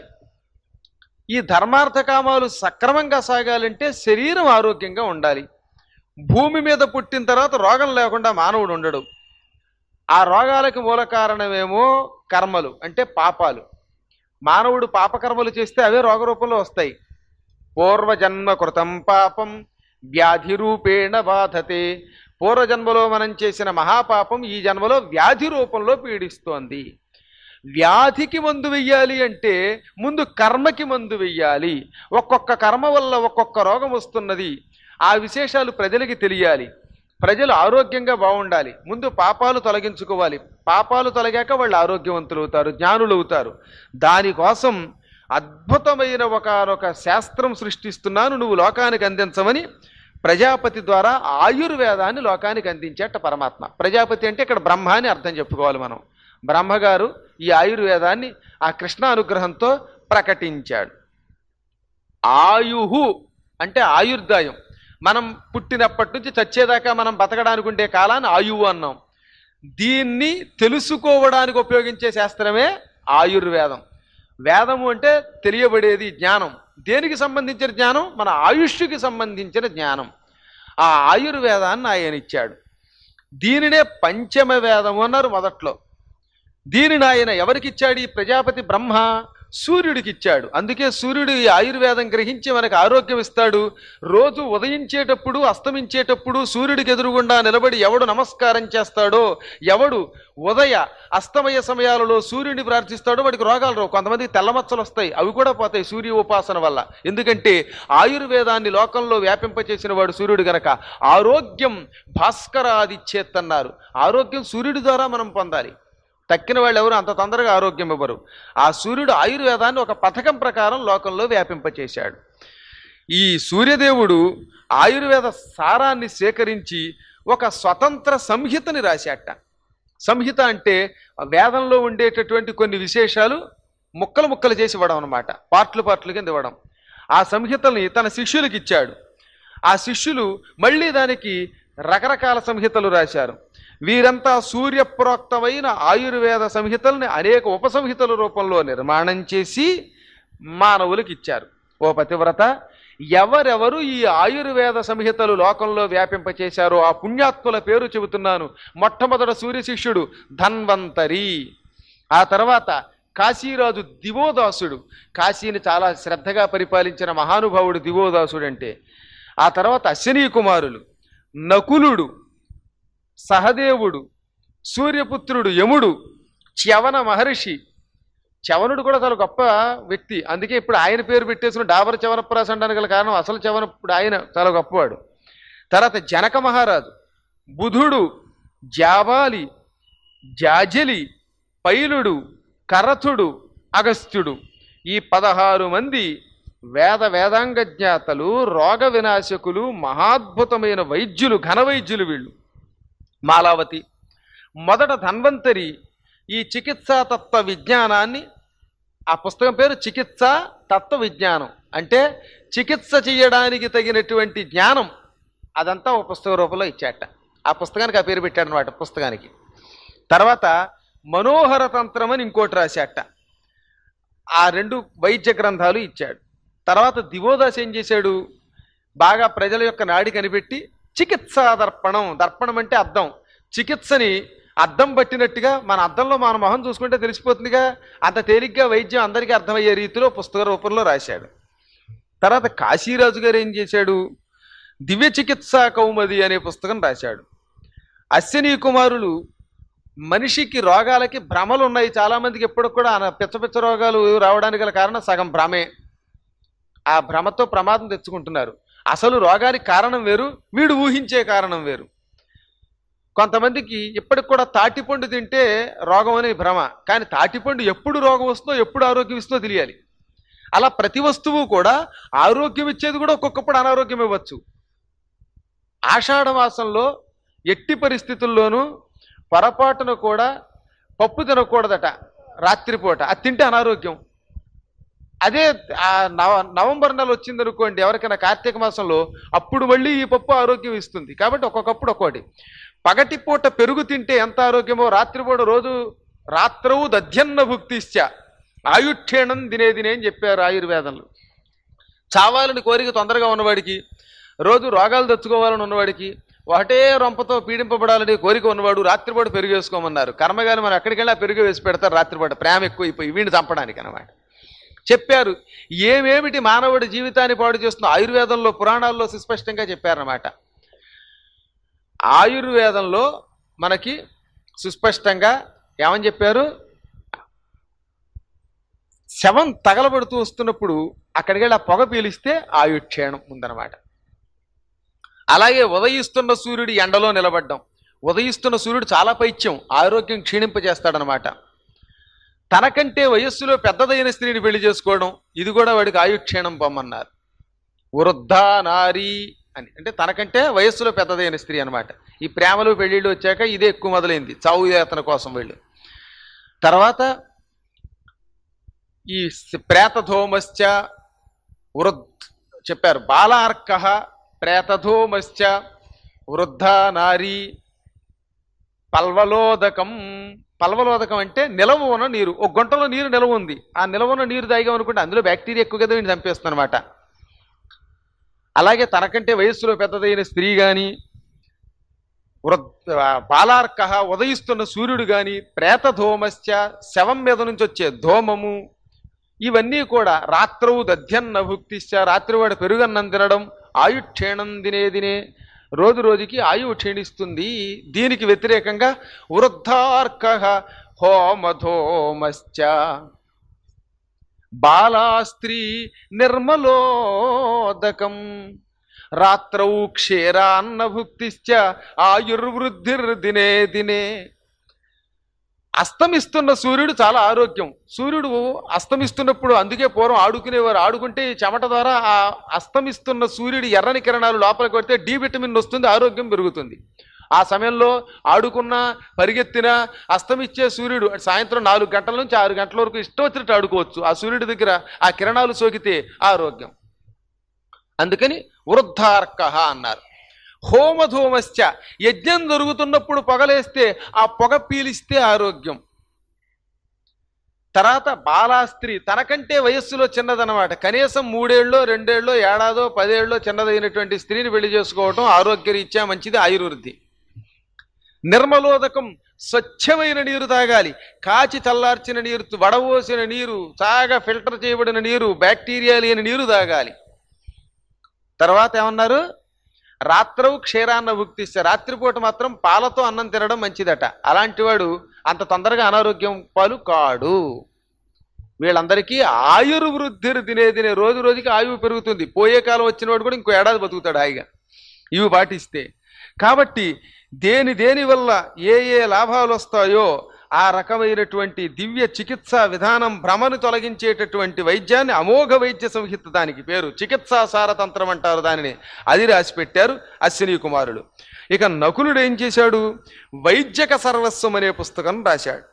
ఈ ధర్మార్థ కామాలు సక్రమంగా సాగాలంటే శరీరం ఆరోగ్యంగా ఉండాలి భూమి మీద పుట్టిన తర్వాత రోగం లేకుండా మానవుడు ఉండడు ఆ రోగాలకి మూల కారణమేమో కర్మలు అంటే పాపాలు మానవుడు పాపకర్మలు చేస్తే అవే రోగ రూపంలో వస్తాయి పూర్వజన్మ కృతం పాపం వ్యాధి రూపేణ బాధతే పూర్వజన్మలో మనం చేసిన మహాపాపం ఈ జన్మలో వ్యాధి రూపంలో పీడిస్తోంది వ్యాధికి మందు వెయ్యాలి అంటే ముందు కర్మకి మందు వెయ్యాలి ఒక్కొక్క కర్మ వల్ల ఒక్కొక్క రోగం వస్తున్నది ఆ విశేషాలు ప్రజలకి తెలియాలి ప్రజలు ఆరోగ్యంగా బాగుండాలి ముందు పాపాలు తొలగించుకోవాలి పాపాలు తొలగాక వాళ్ళు ఆరోగ్యవంతులు అవుతారు జ్ఞానులు అవుతారు దానికోసం అద్భుతమైన ఒకనొక శాస్త్రం సృష్టిస్తున్నాను నువ్వు లోకానికి అందించమని ప్రజాపతి ద్వారా ఆయుర్వేదాన్ని లోకానికి అందించేట పరమాత్మ ప్రజాపతి అంటే ఇక్కడ బ్రహ్మ అని అర్థం చెప్పుకోవాలి మనం బ్రహ్మగారు ఈ ఆయుర్వేదాన్ని ఆ కృష్ణ అనుగ్రహంతో ప్రకటించాడు ఆయుహు అంటే ఆయుర్దాయం మనం పుట్టినప్పటి నుంచి చచ్చేదాకా మనం బతకడానికి ఉండే కాలాన్ని ఆయువు అన్నాం దీన్ని తెలుసుకోవడానికి ఉపయోగించే శాస్త్రమే ఆయుర్వేదం వేదము అంటే తెలియబడేది జ్ఞానం దేనికి సంబంధించిన జ్ఞానం మన ఆయుష్కి సంబంధించిన జ్ఞానం ఆ ఆయుర్వేదాన్ని ఆయన ఇచ్చాడు దీనినే పంచమ వేదము అన్నారు మొదట్లో దీనిని ఆయన ఎవరికిచ్చాడు ఈ ప్రజాపతి బ్రహ్మ సూర్యుడికి ఇచ్చాడు అందుకే సూర్యుడు ఈ ఆయుర్వేదం గ్రహించి మనకు ఆరోగ్యం ఇస్తాడు రోజు ఉదయించేటప్పుడు అస్తమించేటప్పుడు సూర్యుడికి ఎదురుగుండా నిలబడి ఎవడు నమస్కారం చేస్తాడో ఎవడు ఉదయ అస్తమయ సమయాలలో సూర్యుడిని ప్రార్థిస్తాడో వాడికి రోగాలు రావు కొంతమంది తెల్లమచ్చలు వస్తాయి అవి కూడా పోతాయి సూర్య ఉపాసన వల్ల ఎందుకంటే ఆయుర్వేదాన్ని లోకంలో వ్యాపింపచేసిన వాడు సూర్యుడు గనక ఆరోగ్యం భాస్కరాదిచ్చేత్తన్నారు ఆరోగ్యం సూర్యుడి ద్వారా మనం పొందాలి తక్కిన వాళ్ళు ఎవరు అంత తొందరగా ఆరోగ్యం ఇవ్వరు ఆ సూర్యుడు ఆయుర్వేదాన్ని ఒక పథకం ప్రకారం లోకంలో వ్యాపింపచేశాడు ఈ సూర్యదేవుడు ఆయుర్వేద సారాన్ని సేకరించి ఒక స్వతంత్ర సంహితని రాశాట సంహిత అంటే వేదంలో ఉండేటటువంటి కొన్ని విశేషాలు ముక్కలు ముక్కలు చేసి ఇవ్వడం అనమాట పార్ట్లు పార్ట్లు కింద ఇవ్వడం ఆ సంహితల్ని తన శిష్యులకు ఇచ్చాడు ఆ శిష్యులు మళ్ళీ దానికి రకరకాల సంహితలు రాశారు వీరంతా సూర్యప్రోక్తమైన ఆయుర్వేద సంహితల్ని అనేక ఉపసంహితల రూపంలో నిర్మాణం చేసి మానవులకు ఇచ్చారు ఓ పతివ్రత ఎవరెవరు ఈ ఆయుర్వేద సంహితలు లోకంలో వ్యాపింపచేశారో ఆ పుణ్యాత్ముల పేరు చెబుతున్నాను మొట్టమొదట సూర్య శిష్యుడు ధన్వంతరి ఆ తర్వాత కాశీరాజు దివోదాసుడు కాశీని చాలా శ్రద్ధగా పరిపాలించిన మహానుభావుడు దివోదాసుడు అంటే ఆ తర్వాత అశ్వినీ కుమారులు నకులుడు సహదేవుడు సూర్యపుత్రుడు యముడు చ్యవన మహర్షి చవనుడు కూడా చాలా గొప్ప వ్యక్తి అందుకే ఇప్పుడు ఆయన పేరు పెట్టేసిన డాబర్ చవనప్రాస అనడానికి గల కారణం అసలు చవన ఇప్పుడు ఆయన చాలా గొప్పవాడు తర్వాత జనక మహారాజు బుధుడు జాబాలి జాజలి పైలుడు కరథుడు అగస్త్యుడు ఈ పదహారు మంది వేద వేదాంగ జ్ఞాతలు రోగ వినాశకులు మహాద్భుతమైన వైద్యులు ఘన వైద్యులు వీళ్ళు మాలావతి మొదట ధన్వంతరి ఈ చికిత్సా తత్వ విజ్ఞానాన్ని ఆ పుస్తకం పేరు చికిత్స తత్వ విజ్ఞానం అంటే చికిత్స చేయడానికి తగినటువంటి జ్ఞానం అదంతా ఒక పుస్తక రూపంలో ఇచ్చాట ఆ పుస్తకానికి ఆ పేరు పెట్టాడు అనమాట పుస్తకానికి తర్వాత మనోహర తంత్రం అని ఇంకోటి రాశాట ఆ రెండు వైద్య గ్రంథాలు ఇచ్చాడు తర్వాత దివోదాస్ ఏం చేశాడు బాగా ప్రజల యొక్క నాడి కనిపెట్టి చికిత్సా దర్పణం దర్పణం అంటే అద్దం చికిత్సని అద్దం పట్టినట్టుగా మన అద్దంలో మన మొహం చూసుకుంటే తెలిసిపోతుందిగా అంత తేలిగ్గా వైద్యం అందరికీ అర్థమయ్యే రీతిలో పుస్తక రూపంలో రాశాడు తర్వాత కాశీరాజు గారు ఏం చేశాడు దివ్య చికిత్సా కౌమది అనే పుస్తకం రాశాడు అశ్విని కుమారులు మనిషికి రోగాలకి భ్రమలు ఉన్నాయి చాలామందికి ఎప్పటికి కూడా అన- పిచ్చ పిచ్చ రోగాలు రావడానికి గల కారణం సగం భ్రమే ఆ భ్రమతో ప్రమాదం తెచ్చుకుంటున్నారు అసలు రోగానికి కారణం వేరు వీడు ఊహించే కారణం వేరు కొంతమందికి ఇప్పటికి కూడా తాటిపండు తింటే రోగం అనే భ్రమ కానీ తాటిపండు ఎప్పుడు రోగం వస్తుందో ఎప్పుడు ఆరోగ్యం ఇస్తుందో తెలియాలి అలా ప్రతి వస్తువు కూడా ఆరోగ్యం ఇచ్చేది కూడా ఒక్కొక్కప్పుడు అనారోగ్యం ఇవ్వచ్చు ఆషాఢ మాసంలో ఎట్టి పరిస్థితుల్లోనూ పొరపాటున కూడా పప్పు తినకూడదట రాత్రిపూట అది తింటే అనారోగ్యం అదే ఆ నవ నవంబర్ నెల వచ్చింది అనుకోండి ఎవరికైనా కార్తీక మాసంలో అప్పుడు మళ్ళీ ఈ పప్పు ఆరోగ్యం ఇస్తుంది కాబట్టి ఒక్కొక్కప్పుడు ఒక్కోటి పగటి పూట పెరుగు తింటే ఎంత ఆరోగ్యమో రాత్రిపూట రోజు రాత్రవు దధ్యన్న భుక్తిశ్చ ఆయుక్షేణం దినే దినే అని చెప్పారు ఆయుర్వేదంలో చావాలని కోరిక తొందరగా ఉన్నవాడికి రోజు రోగాలు తెచ్చుకోవాలని ఉన్నవాడికి ఒకటే రొంపతో పీడింపబడాలని కోరిక ఉన్నవాడు రాత్రిపూట పెరుగు వేసుకోమన్నారు కర్మగాలి మనం ఎక్కడికి వెళ్ళి ఆ పెరుగు వేసి పెడతారు రాత్రిపూట ప్రేమ ఎక్కువైపోయి వీడిని చంపడానికి అనమాట చెప్పారు ఏమేమిటి మానవుడి జీవితాన్ని పాడు చేస్తుందో ఆయుర్వేదంలో పురాణాల్లో సుస్పష్టంగా చెప్పారన్నమాట ఆయుర్వేదంలో మనకి సుస్పష్టంగా ఏమని చెప్పారు శవం తగలబడుతూ వస్తున్నప్పుడు అక్కడికి వెళ్ళి ఆ పొగ పీలిస్తే ఆయుక్షేణం ఉందన్నమాట అలాగే ఉదయిస్తున్న సూర్యుడు ఎండలో నిలబడ్డం ఉదయిస్తున్న సూర్యుడు చాలా పైత్యం ఆరోగ్యం క్షీణింపజేస్తాడనమాట తనకంటే వయస్సులో పెద్దదైన స్త్రీని పెళ్లి చేసుకోవడం ఇది కూడా వాడికి ఆయుక్షేణం పొమ్మన్నారు వృద్ధా నారీ అని అంటే తనకంటే వయస్సులో పెద్దదైన స్త్రీ అన్నమాట ఈ ప్రేమలు పెళ్ళిళ్ళు వచ్చాక ఇదే ఎక్కువ మొదలైంది చావు యాతన కోసం వెళ్ళి తర్వాత ఈ ప్రేతధోమశ్చ వృద్ధ చెప్పారు బాలార్క ప్రేతధోమశ్చ వృద్ధ నారీ పల్వలోదకం పల్వలోదకం అంటే నిలవ ఉన్న నీరు ఒక గుంటలో నీరు నిలవ ఉంది ఆ నిలవ ఉన్న నీరు తాగాం అనుకుంటే అందులో బ్యాక్టీరియా ఎక్కువ కదా వీడిని చంపేస్తుంది అనమాట అలాగే తనకంటే వయస్సులో పెద్దదైన స్త్రీ కానీ వృద్ధ బాలార్క ఉదయిస్తున్న సూర్యుడు కానీ ప్రేతధోమశ్చ శవం మీద నుంచి వచ్చే ధూమము ఇవన్నీ కూడా రాత్రవు దధ్యన్న భుక్తిశ్చ రాత్రివాడు పెరుగన్నం తినడం ఆయుక్షేణం దినే దినే రోజు రోజుకి ఆయువు క్షీణిస్తుంది దీనికి వ్యతిరేకంగా వృద్ధార్క హోమధోమశ్చ బాలా స్త్రీ నిర్మలోదకం రాత్రౌ క్షీరాన్న భుక్తిశ్చ ఆయుర్వృద్ధిర్దినే దినే అస్తమిస్తున్న సూర్యుడు చాలా ఆరోగ్యం సూర్యుడు అస్తమిస్తున్నప్పుడు అందుకే పూర్వం ఆడుకునేవారు ఆడుకుంటే ఈ చెమట ద్వారా ఆ అస్తమిస్తున్న సూర్యుడి ఎర్రని కిరణాలు లోపలికి కొడితే డి విటమిన్ వస్తుంది ఆరోగ్యం పెరుగుతుంది ఆ సమయంలో ఆడుకున్నా పరిగెత్తినా అస్తమిచ్చే సూర్యుడు సాయంత్రం నాలుగు గంటల నుంచి ఆరు గంటల వరకు ఇష్టం వచ్చినట్టు ఆడుకోవచ్చు ఆ సూర్యుడి దగ్గర ఆ కిరణాలు సోకితే ఆరోగ్యం అందుకని వృద్ధార్క అన్నారు హోమధూమశ్చ యజ్ఞం జరుగుతున్నప్పుడు పొగలేస్తే ఆ పొగ పీలిస్తే ఆరోగ్యం తర్వాత బాలా స్త్రీ తనకంటే వయస్సులో చిన్నదనమాట కనీసం మూడేళ్ళలో రెండేళ్ళలో ఏడాదో పదేళ్ళలో చిన్నదైనటువంటి స్త్రీని పెళ్లి చేసుకోవటం ఆరోగ్యరీత్యా మంచిది ఆయుర్వృద్ధి నిర్మలోదకం స్వచ్ఛమైన నీరు తాగాలి కాచి చల్లార్చిన నీరు వడవోసిన నీరు చాగా ఫిల్టర్ చేయబడిన నీరు బ్యాక్టీరియా లేని నీరు తాగాలి తర్వాత ఏమన్నారు రాత్రవు క్షీరాన్న భుక్తిస్తే రాత్రిపూట మాత్రం పాలతో అన్నం తినడం మంచిదట అలాంటి వాడు అంత తొందరగా అనారోగ్యం పాలు కాడు వీళ్ళందరికీ ఆయుర్వృద్ధి తినే తినే రోజు రోజుకి ఆయువు పెరుగుతుంది పోయే కాలం వచ్చిన వాడు కూడా ఇంకో ఏడాది బతుకుతాడు హాయిగా ఇవి పాటిస్తే కాబట్టి దేని దేని వల్ల ఏ ఏ లాభాలు వస్తాయో ఆ రకమైనటువంటి దివ్య చికిత్సా విధానం భ్రమను తొలగించేటటువంటి వైద్యాన్ని అమోఘ వైద్య సంహిత దానికి పేరు చికిత్సా సారతంత్రం అంటారు దానిని అది రాసి పెట్టారు అశ్విని కుమారుడు ఇక నకులుడు ఏం చేశాడు వైద్యక సర్వస్వం అనే పుస్తకం రాశాడు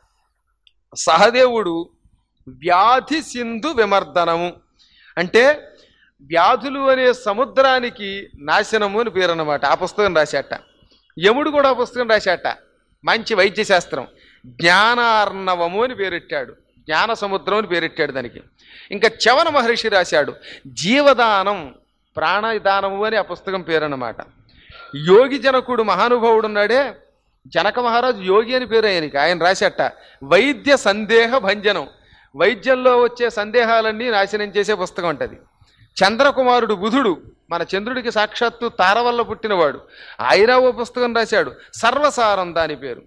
సహదేవుడు వ్యాధి సింధు విమర్దనము అంటే వ్యాధులు అనే సముద్రానికి నాశనము అని పేరు అన్నమాట ఆ పుస్తకం రాశాట యముడు కూడా ఆ పుస్తకం రాశాట మంచి వైద్య శాస్త్రం జ్ఞానార్ణవము అని పేరెట్టాడు జ్ఞాన సముద్రం అని పేరెట్టాడు దానికి ఇంకా చవన మహర్షి రాశాడు జీవదానం ప్రాణదానము అని ఆ పుస్తకం పేరు అన్నమాట యోగి జనకుడు మహానుభావుడు ఉన్నాడే జనక మహారాజు యోగి అని పేరు ఆయనకి ఆయన రాశాట వైద్య సందేహ భంజనం వైద్యంలో వచ్చే సందేహాలన్నీ నాశనం చేసే పుస్తకం అంటది చంద్రకుమారుడు బుధుడు మన చంద్రుడికి సాక్షాత్తు తార వల్ల పుట్టినవాడు ఆయన ఓ పుస్తకం రాశాడు సర్వసారం దాని పేరు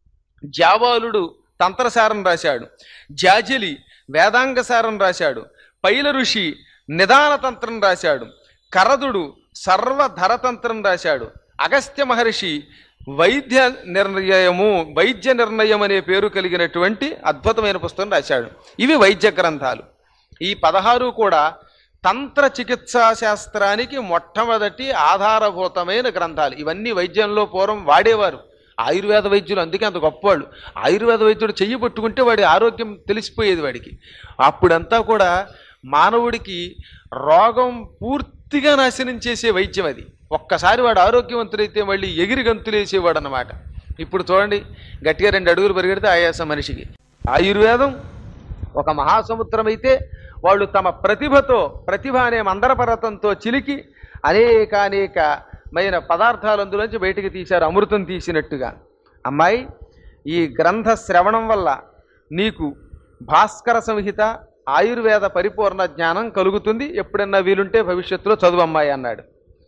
జాబాలుడు తంత్రసారం రాశాడు జాజిలి వేదాంగసారం రాశాడు పైల ఋషి నిదాన తంత్రం రాశాడు కరదుడు సర్వధరతంత్రం రాశాడు అగస్త్య మహర్షి వైద్య నిర్ణయము వైద్య నిర్ణయం అనే పేరు కలిగినటువంటి అద్భుతమైన పుస్తకం రాశాడు ఇవి వైద్య గ్రంథాలు ఈ పదహారు కూడా తంత్ర చికిత్సా శాస్త్రానికి మొట్టమొదటి ఆధారభూతమైన గ్రంథాలు ఇవన్నీ వైద్యంలో పూర్వం వాడేవారు ఆయుర్వేద వైద్యులు అందుకే అంత గొప్పవాళ్ళు ఆయుర్వేద వైద్యుడు చెయ్యి పట్టుకుంటే వాడి ఆరోగ్యం తెలిసిపోయేది వాడికి అప్పుడంతా కూడా మానవుడికి రోగం పూర్తిగా నాశనం చేసే వైద్యం అది ఒక్కసారి వాడు ఆరోగ్యవంతుడైతే మళ్ళీ ఎగిరి గంతులేసేవాడు అన్నమాట ఇప్పుడు చూడండి గట్టిగా రెండు అడుగులు పరిగెడితే ఆయాసం మనిషికి ఆయుర్వేదం ఒక మహాసముద్రం అయితే వాళ్ళు తమ ప్రతిభతో ప్రతిభ అనే మందర పర్వతంతో చిలికి అనేక అనేకమైన పదార్థాలు అందులోంచి బయటికి తీశారు అమృతం తీసినట్టుగా అమ్మాయి ఈ గ్రంథ శ్రవణం వల్ల నీకు భాస్కర సంహిత ఆయుర్వేద పరిపూర్ణ జ్ఞానం కలుగుతుంది ఎప్పుడన్నా వీలుంటే భవిష్యత్తులో చదువు అమ్మాయి అన్నాడు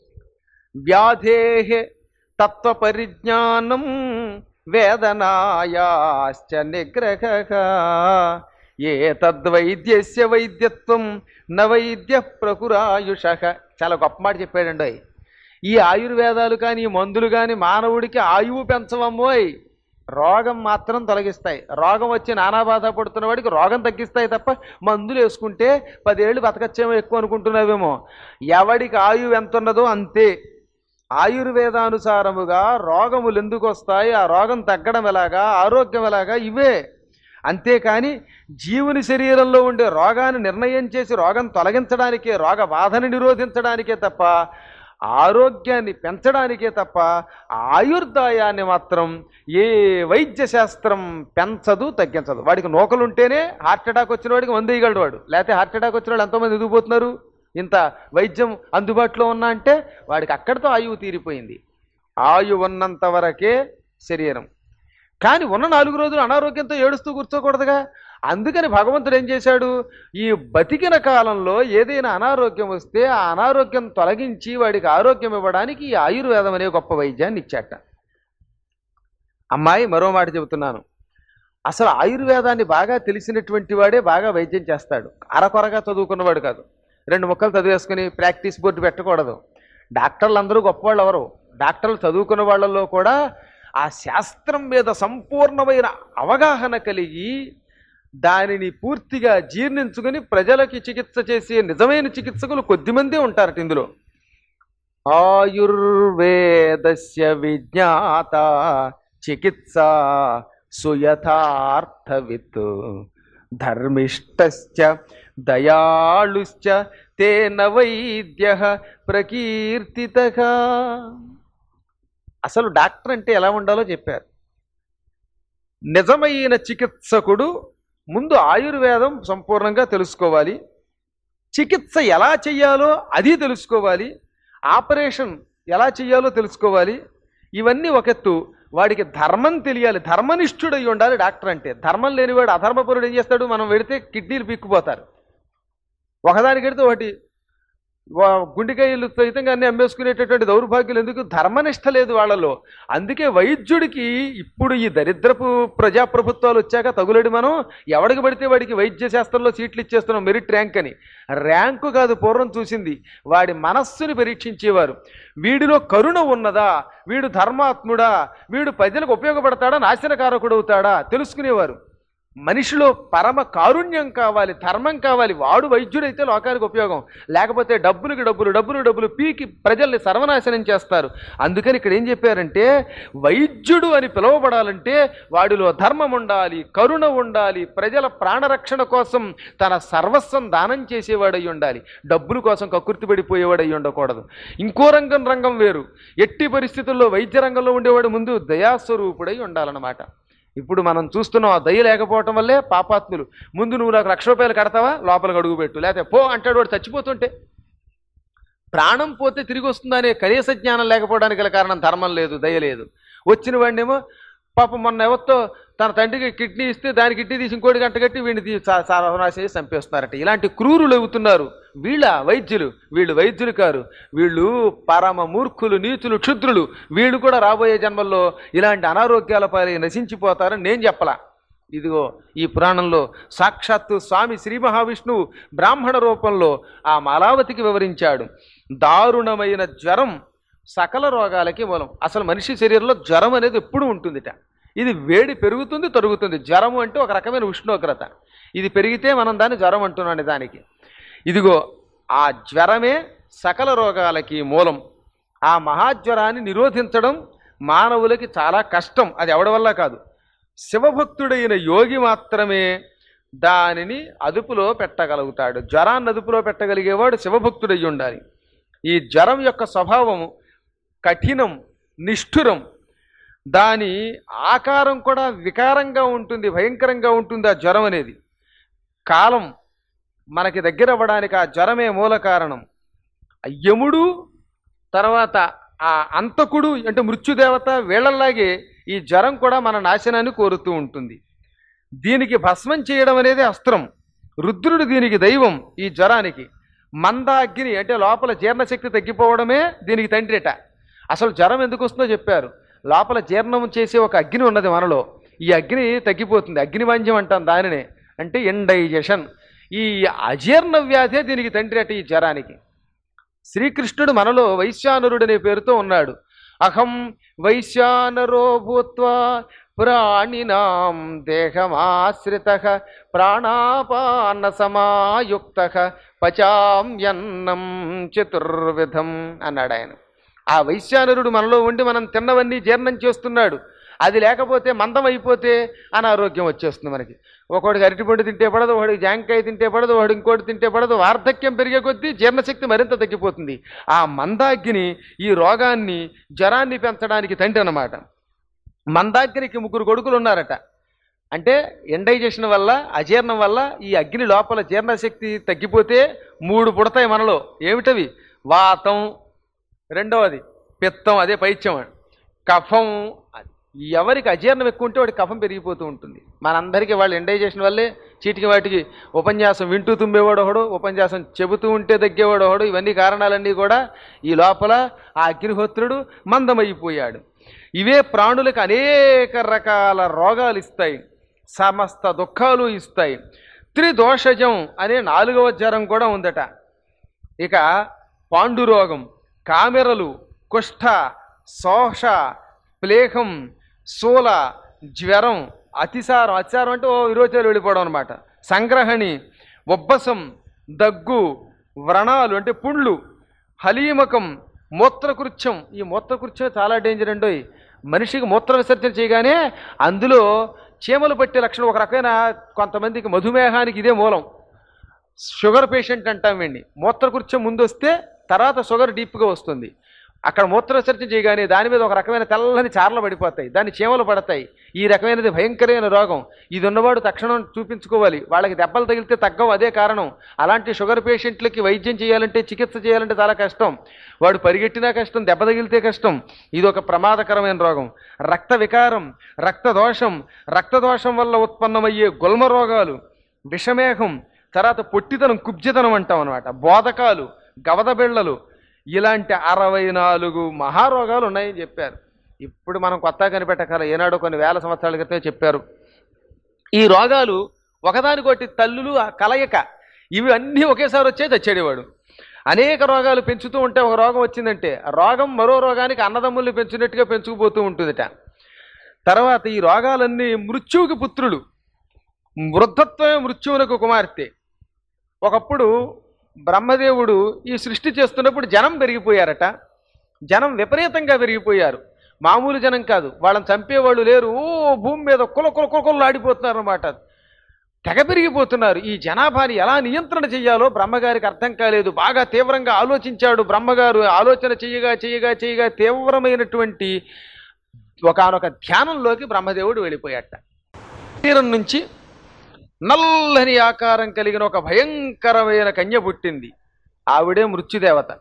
వ్యాధే తత్వ పరిజ్ఞానం వేదనాయాశ్చ నిగ్రహ ఏ తద్వైద్యస్య వైద్యత్వం న వైద్య ప్రకురాయుష చాలా గొప్ప మాట చెప్పాడండి ఆయన. ఈ ఆయుర్వేదాలు కానీ ఈ మందులు కానీ మానవుడికి ఆయువు పెంచవమ్మోయ్ రోగం మాత్రం తొలగిస్తాయి రోగం వచ్చి నానా బాధ పడుతున్న వాడికి రోగం తగ్గిస్తాయి తప్ప మందులు వేసుకుంటే పదేళ్ళు బతకచ్చేమో ఎక్కువ అనుకుంటున్నావేమో ఎవడికి ఆయువు ఎంత ఉన్నదో అంతే ఆయుర్వేదానుసారముగా రోగములు ఎందుకు వస్తాయి ఆ రోగం తగ్గడం ఎలాగా ఆరోగ్యం ఎలాగా ఇవే అంతేకాని జీవుని శరీరంలో ఉండే రోగాన్ని నిర్ణయం చేసి రోగం తొలగించడానికే రోగ బాధని నిరోధించడానికే తప్ప ఆరోగ్యాన్ని పెంచడానికే తప్ప ఆయుర్దాయాన్ని మాత్రం ఏ వైద్య శాస్త్రం పెంచదు తగ్గించదు వాడికి నూకలు ఉంటేనే హార్ట్ అటాక్ వచ్చిన వాడికి మందు వేయగలడు వాడు లేకపోతే హార్ట్ అటాక్ వచ్చిన వాళ్ళు ఎంతోమంది ఎదిగిపోతున్నారు ఇంత వైద్యం అందుబాటులో ఉన్నా అంటే వాడికి అక్కడితో ఆయువు తీరిపోయింది ఆయువు ఉన్నంత వరకే శరీరం కానీ ఉన్న నాలుగు రోజులు అనారోగ్యంతో ఏడుస్తూ కూర్చోకూడదుగా అందుకని భగవంతుడు ఏం చేశాడు ఈ బతికిన కాలంలో ఏదైనా అనారోగ్యం వస్తే ఆ అనారోగ్యం తొలగించి వాడికి ఆరోగ్యం ఇవ్వడానికి ఈ ఆయుర్వేదం అనే గొప్ప వైద్యాన్ని ఇచ్చాట అమ్మాయి మరో మాట చెబుతున్నాను అసలు ఆయుర్వేదాన్ని బాగా తెలిసినటువంటి వాడే బాగా వైద్యం చేస్తాడు అరకొరగా చదువుకున్నవాడు కాదు రెండు ముక్కలు చదివేసుకుని ప్రాక్టీస్ బోర్డు పెట్టకూడదు డాక్టర్లు అందరూ గొప్పవాళ్ళు ఎవరు డాక్టర్లు చదువుకున్న వాళ్ళల్లో కూడా ఆ శాస్త్రం మీద సంపూర్ణమైన అవగాహన కలిగి దానిని పూర్తిగా జీర్ణించుకుని ప్రజలకి చికిత్స చేసే నిజమైన చికిత్సకులు కొద్దిమందే ఉంటారట ఇందులో ఆయుర్వేదస్య విజ్ఞాత చికిత్స సుయథార్థవిత్ ధర్మిష్టశ్చ దయాళుశ్చ తేన వైద్య ప్రకీర్తిత అసలు డాక్టర్ అంటే ఎలా ఉండాలో చెప్పారు నిజమైన చికిత్సకుడు ముందు ఆయుర్వేదం సంపూర్ణంగా తెలుసుకోవాలి చికిత్స ఎలా చెయ్యాలో అది తెలుసుకోవాలి ఆపరేషన్ ఎలా చెయ్యాలో తెలుసుకోవాలి ఇవన్నీ ఒక ఎత్తు వాడికి ధర్మం తెలియాలి ధర్మనిష్ఠుడై ఉండాలి డాక్టర్ అంటే ధర్మం లేనివాడు అధర్మపరుడు ఏం చేస్తాడు మనం వెడితే కిడ్నీలు పీక్కుపోతారు ఒకదానికి వెడితే ఒకటి వా- గుండెకాయలు సహితంగా అన్ని అమ్మేసుకునేటటువంటి దౌర్భాగ్యులు ఎందుకు ధర్మనిష్ట లేదు వాళ్ళలో అందుకే వైద్యుడికి ఇప్పుడు ఈ దరిద్రపు ప్రజాప్రభుత్వాలు వచ్చాక తగులడి మనం ఎవడికి పడితే వాడికి వైద్య శాస్త్రంలో సీట్లు ఇచ్చేస్తున్నాం మెరిట్ ర్యాంక్ అని ర్యాంకు కాదు పూర్వం చూసింది వాడి మనస్సుని పరీక్షించేవారు వీడిలో కరుణ ఉన్నదా వీడు ధర్మాత్ముడా వీడు ప్రజలకు ఉపయోగపడతాడా నాశనకారకుడవుతాడా తెలుసుకునేవారు మనిషిలో పరమ కారుణ్యం కావాలి ధర్మం కావాలి వాడు వైద్యుడైతే లోకానికి ఉపయోగం లేకపోతే డబ్బులకి డబ్బులు డబ్బులు డబ్బులు పీకి ప్రజల్ని సర్వనాశనం చేస్తారు అందుకని ఇక్కడ ఏం చెప్పారంటే వైద్యుడు అని పిలువబడాలంటే వాడిలో ధర్మం ఉండాలి కరుణ ఉండాలి ప్రజల ప్రాణరక్షణ కోసం తన సర్వస్వం దానం చేసేవాడై ఉండాలి డబ్బుల కోసం కక్కుర్తి పడిపోయేవాడై ఉండకూడదు ఇంకో రంగం రంగం వేరు ఎట్టి పరిస్థితుల్లో వైద్య రంగంలో ఉండేవాడు ముందు దయాస్వరూపుడై ఉండాలన్నమాట ఇప్పుడు మనం చూస్తున్నాం ఆ దయ లేకపోవటం వల్లే పాపాత్ములు ముందు నువ్వు నాకు లక్ష రూపాయలు కడతావా లోపలికి అడుగు పెట్టు లేకపోతే పో అంటాడు వాడు చచ్చిపోతుంటే ప్రాణం పోతే తిరిగి వస్తుందనే కనీస జ్ఞానం లేకపోవడానికి గల కారణం ధర్మం లేదు దయ లేదు వచ్చిన వాడినేమో పాపం మొన్న ఎవరితో తన తండ్రికి కిడ్నీ ఇస్తే దాని కిడ్నీ తీసి ఇంకోటి గంట కట్టి వీడిని తీ- సా- సర్వనాశనం చేసి చంపేస్తున్నారట ఇలాంటి క్రూరులు అవుతున్నారు వీళ్ళ వైద్యులు వీళ్ళు వైద్యులు కారు వీళ్ళు పరమ మూర్ఖులు నీచులు క్షుద్రులు వీళ్ళు కూడా రాబోయే జన్మల్లో ఇలాంటి అనారోగ్యాల పాలి నశించిపోతారని నేను చెప్పలా ఇదిగో ఈ పురాణంలో సాక్షాత్తు స్వామి శ్రీ మహావిష్ణువు బ్రాహ్మణ రూపంలో ఆ మాలావతికి వివరించాడు దారుణమైన జ్వరం సకల రోగాలకి మూలం అసలు మనిషి శరీరంలో జ్వరం అనేది ఎప్పుడు ఉంటుందిట ఇది వేడి పెరుగుతుంది తరుగుతుంది జ్వరం అంటే ఒక రకమైన ఉష్ణోగ్రత ఇది పెరిగితే మనం దాన్ని జ్వరం అంటున్నాను దానికి ఇదిగో ఆ జ్వరమే సకల రోగాలకి మూలం ఆ మహాజ్వరాన్ని నిరోధించడం మానవులకి చాలా కష్టం అది ఎవడి వల్ల కాదు శివభక్తుడైన యోగి మాత్రమే దానిని అదుపులో పెట్టగలుగుతాడు జ్వరాన్ని అదుపులో పెట్టగలిగేవాడు శివభక్తుడై ఉండాలి ఈ జ్వరం యొక్క స్వభావము కఠినం నిష్ఠురం దాని ఆకారం కూడా వికారంగా ఉంటుంది భయంకరంగా ఉంటుంది ఆ జ్వరం అనేది కాలం మనకి దగ్గర అవ్వడానికి ఆ జ్వరమే మూల కారణం ఆ యముడు తర్వాత ఆ అంతకుడు అంటే మృత్యుదేవత వీళ్ళలాగే ఈ జ్వరం కూడా మన నాశనాన్ని కోరుతూ ఉంటుంది దీనికి భస్మం చేయడం అనేది అస్త్రం రుద్రుడు దీనికి దైవం ఈ జ్వరానికి మందాగ్ని అంటే లోపల జీర్ణశక్తి తగ్గిపోవడమే దీనికి తండ్రిట అసలు జ్వరం ఎందుకు వస్తుందో చెప్పారు లోపల జీర్ణం చేసే ఒక అగ్ని ఉన్నది మనలో ఈ అగ్ని తగ్గిపోతుంది అగ్నివాంజ్యం అంటాం దానినే అంటే ఇండైజెషన్ ఈ అజీర్ణ వ్యాధే దీనికి తండ్రి అట ఈ జ్వరానికి శ్రీకృష్ణుడు మనలో వైశ్యానరుడనే పేరుతో ఉన్నాడు అహం వైశ్యానరో భూత్వా ప్రాణినాం దేహమాశ్రిత ప్రాణాపాన సమాయుక్త పచామ్యన్నం చతుర్విధం అన్నాడు ఆయన ఆ వైశ్యానరుడు మనలో ఉండి మనం తిన్నవన్నీ జీర్ణం చేస్తున్నాడు అది లేకపోతే మందం అయిపోతే అనారోగ్యం వచ్చేస్తుంది మనకి ఒకడికి అరటిపండు తింటే పడదు ఒకడికి జాంకాయ తింటే పడదు వాడు ఇంకోటి తింటే పడదు వార్ధక్యం పెరిగే కొద్దీ జీర్ణశక్తి మరింత తగ్గిపోతుంది ఆ మందాగ్ని ఈ రోగాన్ని జ్వరాన్ని పెంచడానికి తండ్రి అన్నమాట మందాగ్నికి ముగ్గురు కొడుకులు ఉన్నారట అంటే ఎండైజేషన్ వల్ల అజీర్ణం వల్ల ఈ అగ్ని లోపల జీర్ణశక్తి తగ్గిపోతే మూడు పుడతాయి మనలో ఏమిటవి వాతం రెండవది పిత్తం అదే పైత్యం కఫం ఎవరికి అజీర్ణం ఎక్కువ ఉంటే వాడికి కఫం పెరిగిపోతూ ఉంటుంది మనందరికీ వాళ్ళు ఎండైజేషన్ వల్లే చీటికి వాటికి ఉపన్యాసం వింటూ తుమ్మేవాడు ఒకడు ఉపన్యాసం చెబుతూ ఉంటే తగ్గేవాడు ఒకడు ఇవన్నీ కారణాలన్నీ కూడా ఈ లోపల ఆ అగ్నిహోత్రుడు మందమైపోయాడు ఇవే ప్రాణులకు అనేక రకాల రోగాలు ఇస్తాయి సమస్త దుఃఖాలు ఇస్తాయి త్రిదోషజం అనే నాలుగవ జ్వరం కూడా ఉందట ఇక పాండురోగం కామెరలు కుష్ఠ శోష ప్లేహం శూల జ్వరం అతిసారం అతిసారం అంటే ఓ విరోచనాలు వెళ్ళిపోవడం అనమాట సంగ్రహణి ఉబ్బసం దగ్గు వ్రణాలు అంటే పుండ్లు హలీమకం మూత్రకృత్యం ఈ మూత్రకృత్యం చాలా డేంజర్ అండి మనిషికి మూత్ర విసర్జన చేయగానే అందులో చీమలు పట్టే లక్షణం ఒక రకమైన కొంతమందికి మధుమేహానికి ఇదే మూలం షుగర్ పేషెంట్ అంటాం వీడిని మూత్రకృత్యం ముందు వస్తే తర్వాత షుగర్ డీప్గా వస్తుంది అక్కడ మూత్ర విసర్జన చేయగానే దాని మీద ఒక రకమైన తెల్లని చారలు పడిపోతాయి దాని చీమలు పడతాయి ఈ రకమైనది భయంకరమైన రోగం ఇది ఉన్నవాడు తక్షణం చూపించుకోవాలి వాళ్ళకి దెబ్బలు తగిలితే తగ్గవు అదే కారణం అలాంటి షుగర్ పేషెంట్లకి వైద్యం చేయాలంటే చికిత్స చేయాలంటే చాలా కష్టం వాడు పరిగెట్టినా కష్టం దెబ్బ తగిలితే కష్టం ఇది ఒక ప్రమాదకరమైన రోగం రక్త వికారం రక్త దోషం రక్త దోషం వల్ల ఉత్పన్నమయ్యే గుల్మ రోగాలు విషమేహం తర్వాత పొట్టితనం కుబ్జితనం అంటాం అనమాట బోధకాలు గవద బిళ్ళలు ఇలాంటి అరవై నాలుగు మహారోగాలు ఉన్నాయని చెప్పారు ఇప్పుడు మనం కొత్తగా కనిపెట్టగల ఏనాడో కొన్ని వేల సంవత్సరాల క్రితమే చెప్పారు ఈ రోగాలు ఒకదానికొట్టి తల్లులు ఆ కలయిక ఇవి అన్నీ ఒకేసారి వచ్చే తెచ్చేడేవాడు అనేక రోగాలు పెంచుతూ ఉంటే ఒక రోగం వచ్చిందంటే ఆ రోగం మరో రోగానికి అన్నదమ్ముల్ని పెంచినట్టుగా పెంచుకుపోతూ ఉంటుందిట తర్వాత ఈ రోగాలన్నీ మృత్యువుకి పుత్రులు వృద్ధత్వమే మృత్యువునకు కుమార్తె ఒకప్పుడు బ్రహ్మదేవుడు ఈ సృష్టి చేస్తున్నప్పుడు జనం పెరిగిపోయారట జనం విపరీతంగా పెరిగిపోయారు మామూలు జనం కాదు వాళ్ళని చంపేవాళ్ళు లేరు ఓ భూమి మీద కుల కుల కుల కుల ఆడిపోతున్నారు అనమాట తెగ పెరిగిపోతున్నారు ఈ జనాభాని ఎలా నియంత్రణ చేయాలో బ్రహ్మగారికి అర్థం కాలేదు బాగా తీవ్రంగా ఆలోచించాడు బ్రహ్మగారు ఆలోచన చేయగా చేయగా చేయగా తీవ్రమైనటువంటి ఒకనొక ధ్యానంలోకి బ్రహ్మదేవుడు వెళ్ళిపోయాట తీరం నుంచి నల్లని ఆకారం కలిగిన ఒక భయంకరమైన కన్య పుట్టింది ఆవిడే మృత్యుదేవత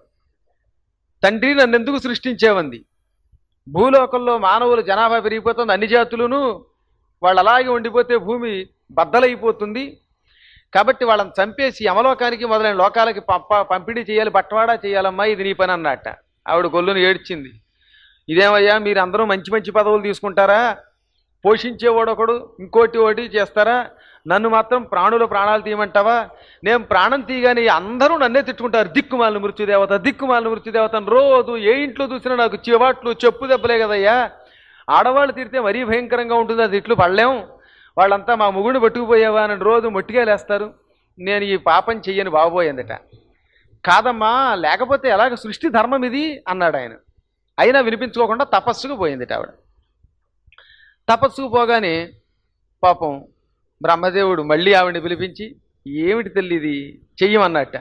తండ్రి నన్ను ఎందుకు సృష్టించేవంది భూలోకంలో మానవులు జనాభా పెరిగిపోతుంది అన్ని జాతులను వాళ్ళు అలాగే ఉండిపోతే భూమి బద్దలైపోతుంది కాబట్టి వాళ్ళని చంపేసి యమలోకానికి మొదలైన లోకాలకి పంప పంపిణీ చేయాలి బట్వాడా చేయాలమ్మా ఇది నీ పని అన్నట్ట ఆవిడ గొల్లును ఏడ్చింది ఇదేమయ్యా మీరు అందరూ మంచి మంచి పదవులు తీసుకుంటారా పోషించేవాడు ఒకడు ఇంకోటి ఒకటి చేస్తారా నన్ను మాత్రం ప్రాణుల ప్రాణాలు తీయమంటావా నేను ప్రాణం తీయగానే అందరూ నన్నే తిట్టుకుంటారు దిక్కుమాలిన మృత్యుదేవత దిక్కుమాలిన మృత్యుదేవత అని రోజు ఏ ఇంట్లో చూసినా నాకు చివాట్లు చెప్పు దెబ్బలే కదయ్యా ఆడవాళ్ళు తిడితే మరీ భయంకరంగా ఉంటుంది అది ఇట్లు పడలేం వాళ్ళంతా మా ముగుడిని పట్టుకుపోయావా అని రోజు మొట్టిగా లేస్తారు నేను ఈ పాపం చెయ్యని బాబోయిందట కాదమ్మా లేకపోతే ఎలాగ సృష్టి ధర్మం ఇది అన్నాడు ఆయన అయినా వినిపించుకోకుండా తపస్సుకు పోయిందిట ఆవిడ తపస్సుకు పోగానే పాపం బ్రహ్మదేవుడు మళ్ళీ ఆవిడని పిలిపించి ఏమిటి తల్లి ఇది చెయ్యమన్నట్ట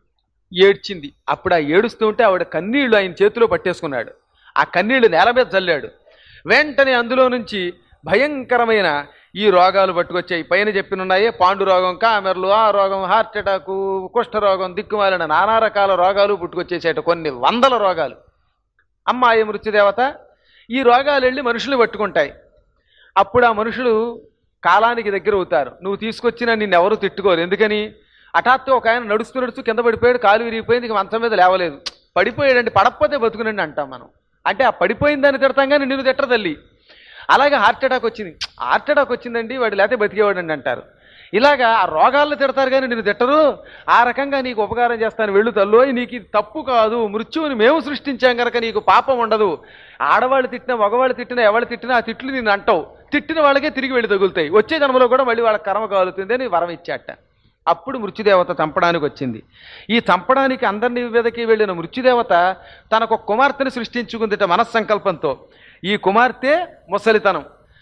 ఏడ్చింది అప్పుడు ఆ ఏడుస్తూ ఉంటే ఆవిడ కన్నీళ్లు ఆయన చేతిలో పట్టేసుకున్నాడు ఆ కన్నీళ్లు నేల మీద చల్లాడు వెంటనే అందులో నుంచి భయంకరమైన ఈ రోగాలు పట్టుకొచ్చాయి పైన చెప్పినున్నాయే పాండు రోగం కామెర్లు ఆ రోగం హార్ట్ అటాకు కుష్ఠరోగం దిక్కుమాలిన నానా రకాల రోగాలు పుట్టుకొచ్చేసేట కొన్ని వందల రోగాలు అమ్మాయి మృత్యుదేవత ఈ రోగాలు వెళ్ళి మనుషులు పట్టుకుంటాయి అప్పుడు ఆ మనుషులు కాలానికి దగ్గర అవుతారు నువ్వు తీసుకొచ్చిన నిన్ను ఎవరు తిట్టుకోరు ఎందుకని హఠాత్తు ఒక ఆయన నడుస్తూ నడుస్తూ కింద పడిపోయాడు కాలు విరిగిపోయింది ఇక మంచం మీద లేవలేదు పడిపోయాడండి పడకపోతే బతుకునండి అంటాం మనం అంటే ఆ పడిపోయిందని తిడతాం కానీ నిన్ను తిట్టరు తల్లి అలాగే హార్ట్ అటాక్ వచ్చింది హార్ట్ అటాక్ వచ్చిందండి వాడు లేకపోతే బతికేవాడండి అంటారు ఇలాగా ఆ రోగాలను తిడతారు కానీ నిన్ను తిట్టరు ఆ రకంగా నీకు ఉపకారం చేస్తాను వెళ్ళు తల్లు నీకు ఇది తప్పు కాదు మృత్యువుని మేము సృష్టించాం కనుక నీకు పాపం ఉండదు ఆడవాళ్ళు తిట్టినా మగవాళ్ళు తిట్టినా ఎవరు తిట్టినా ఆ తిట్లు నేను అంటావు తిట్టిన వాళ్ళకే తిరిగి వెళ్ళి తగులుతాయి వచ్చే జన్మలో కూడా మళ్ళీ వాళ్ళ కర్మ కాలుతుంది అని వరం ఇచ్చాట అప్పుడు మృత్యుదేవత చంపడానికి వచ్చింది ఈ చంపడానికి అందరిని మీదకి వెళ్ళిన మృత్యుదేవత తనకు ఒక కుమార్తెను సృష్టించుకుందిట మనస్సంకల్పంతో ఈ కుమార్తె ముసలితనం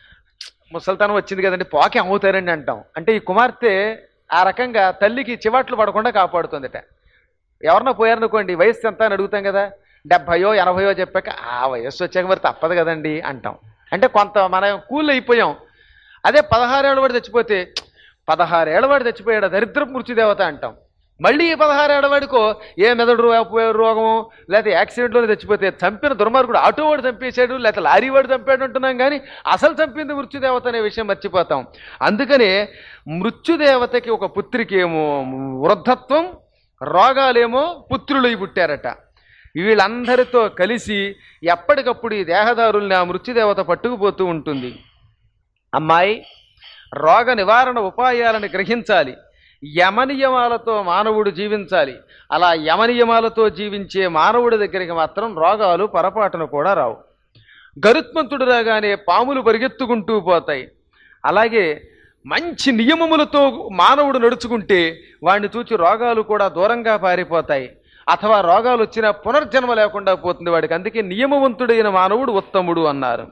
ముసలితనం వచ్చింది కదండి పోకి అమ్ముతారండి అంటాం అంటే ఈ కుమార్తె ఆ రకంగా తల్లికి చివాట్లు పడకుండా కాపాడుతుందిట ఎవరన్నా పోయారనుకోండి వయస్సు ఎంత అని అడుగుతాం కదా డెబ్భయో ఎనభయో చెప్పాక ఆ వయస్సు వచ్చాక మరి తప్పదు కదండి అంటాం అంటే కొంత మనం కూల్ అయిపోయాం అదే పదహారేళ్ళ వాడు చచ్చిపోతే పదహారేళ్ల వాడు చచ్చిపోయాడు దరిద్రపు మృత్యుదేవత అంటాం మళ్ళీ ఈ పదహారేళ్ల వాడికో ఏ మెదడు రో- రోగము లేకపోతే యాక్సిడెంట్లోనే చచ్చిపోతే చంపిన దుర్మార్గుడు ఆటో వాడు చంపేశాడు లేకపోతే లారీ వాడు చంపాడు అంటున్నాం కానీ అసలు చంపింది మృత్యుదేవత అనే విషయం మర్చిపోతాం అందుకనే మృత్యుదేవతకి ఒక పుత్రికేమో వృద్ధత్వం రోగాలేమో పుత్రులు పుట్టారట వీళ్ళందరితో కలిసి ఎప్పటికప్పుడు ఈ దేహదారుల్ని ఆ మృత్యుదేవత పట్టుకుపోతూ ఉంటుంది అమ్మాయి రోగ నివారణ ఉపాయాలను గ్రహించాలి యమనియమాలతో మానవుడు జీవించాలి అలా యమనియమాలతో జీవించే మానవుడి దగ్గరికి మాత్రం రోగాలు పొరపాటున కూడా రావు గరుత్మంతుడు రాగానే పాములు పరిగెత్తుకుంటూ పోతాయి అలాగే మంచి నియమములతో మానవుడు నడుచుకుంటే వాడిని చూచి రోగాలు కూడా దూరంగా పారిపోతాయి అథవా రోగాలు వచ్చినా పునర్జన్మ లేకుండా పోతుంది వాడికి అందుకే నియమవంతుడైన మానవుడు ఉత్తముడు అన్నారు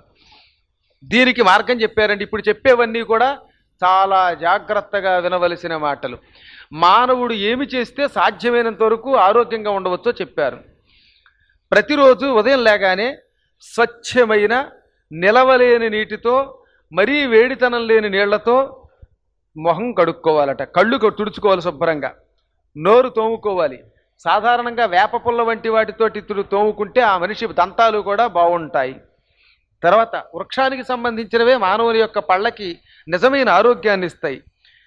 దీనికి మార్గం చెప్పారండి ఇప్పుడు చెప్పేవన్నీ కూడా చాలా జాగ్రత్తగా వినవలసిన మాటలు మానవుడు ఏమి చేస్తే సాధ్యమైనంత వరకు ఆరోగ్యంగా ఉండవచ్చో చెప్పారు ప్రతిరోజు ఉదయం లేగానే స్వచ్ఛమైన నిలవలేని నీటితో మరీ వేడితనం లేని నీళ్లతో మొహం కడుక్కోవాలట కళ్ళు కొ- తుడుచుకోవాలి శుభ్రంగా నోరు తోముకోవాలి సాధారణంగా వేప పుల్ల వంటి వాటితోటి తుడు తోముకుంటే ఆ మనిషి దంతాలు కూడా బాగుంటాయి తర్వాత వృక్షానికి సంబంధించినవే మానవుని యొక్క పళ్ళకి నిజమైన ఆరోగ్యాన్ని ఇస్తాయి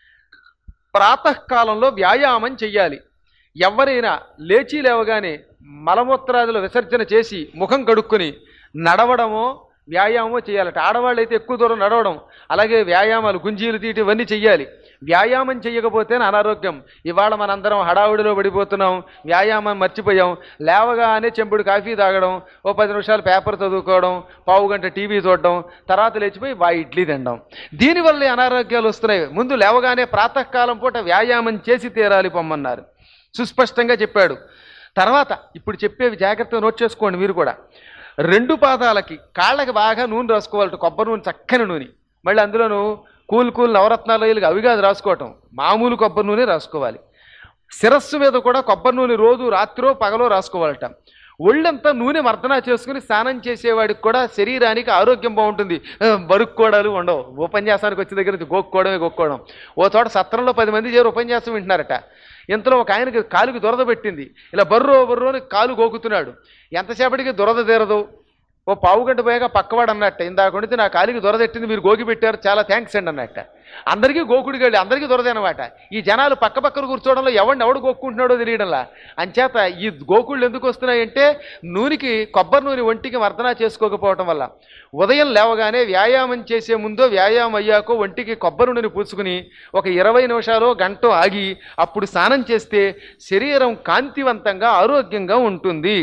ప్రాతకాలంలో వ్యాయామం చెయ్యాలి ఎవరైనా లేచి లేవగానే మలమూత్రాదులు విసర్జన చేసి ముఖం కడుక్కొని నడవడమో వ్యాయామం చేయాలట ఆడవాళ్ళు అయితే ఎక్కువ దూరం నడవడం అలాగే వ్యాయామాలు గుంజీలు తీయటం ఇవన్నీ చెయ్యాలి వ్యాయామం చేయకపోతే అనారోగ్యం ఇవాళ మనందరం హడావుడిలో పడిపోతున్నాం వ్యాయామం మర్చిపోయాం లేవగానే చెంబుడు కాఫీ తాగడం ఓ పది నిమిషాలు పేపర్ చదువుకోవడం పావు గంట టీవీ చూడడం తర్వాత లేచిపోయి వా ఇడ్లీ తినడం దీనివల్ల ఈ అనారోగ్యాలు వస్తున్నాయి ముందు లేవగానే ప్రాతకాలం పూట వ్యాయామం చేసి తీరాలి పొమ్మన్నారు సుస్పష్టంగా చెప్పాడు తర్వాత ఇప్పుడు చెప్పేవి జాగ్రత్తగా నోట్ చేసుకోండి మీరు కూడా రెండు పాదాలకి కాళ్ళకి బాగా నూనె రాసుకోవాలట కొబ్బరి నూనె చక్కని నూనె మళ్ళీ అందులోను కూల్ కూల్ నవరత్నాలు అవి కాదు రాసుకోవటం మామూలు కొబ్బరి నూనె రాసుకోవాలి శిరస్సు మీద కూడా కొబ్బరి నూనె రోజు రాత్రో పగలో రాసుకోవాలట ఒళ్ళంతా నూనె మర్దనా చేసుకుని స్నానం చేసేవాడికి కూడా శరీరానికి ఆరోగ్యం బాగుంటుంది ఆ, బరుక్కోవడాలు ఉండవు ఉపన్యాసానికి వచ్చే దగ్గర నుంచి గోక్కోవడమే గోక్కోవడం ఓ చోట సత్రంలో పది మంది చేరు ఉపన్యాసం వింటున్నారట ఇంతలో ఒక ఆయనకి కాలుకి దురద పెట్టింది ఇలా బర్రో బర్రో అని కాలు గోకుతున్నాడు ఎంతసేపటికి దురద తీరదు ఓ పావు గంట పోయాక పక్కవాడు అన్నట్ట ఇందాక ఉండితే నా కాలికి దొరదెట్టింది మీరు గోకి పెట్టారు చాలా థ్యాంక్స్ అండి అన్నట్ట అందరికీ గోకుడికి వెళ్ళి అందరికీ దొరదే అనమాట ఈ జనాలు పక్క పక్కన కూర్చోవడంలో ఎవడిని ఎవడు గోక్కుంటున్నాడో తెలియడంలా అంచేత ఈ గోకుళ్ళు ఎందుకు వస్తున్నాయంటే నూనెకి కొబ్బరి నూనె ఒంటికి మర్దనా చేసుకోకపోవటం వల్ల ఉదయం లేవగానే వ్యాయామం చేసే ముందో వ్యాయామం అయ్యాకో ఒంటికి కొబ్బరి నూనె పూసుకుని ఒక ఇరవై నిమిషాలు గంట ఆగి అప్పుడు స్నానం చేస్తే శరీరం కాంతివంతంగా ఆరోగ్యంగా ఉంటుంది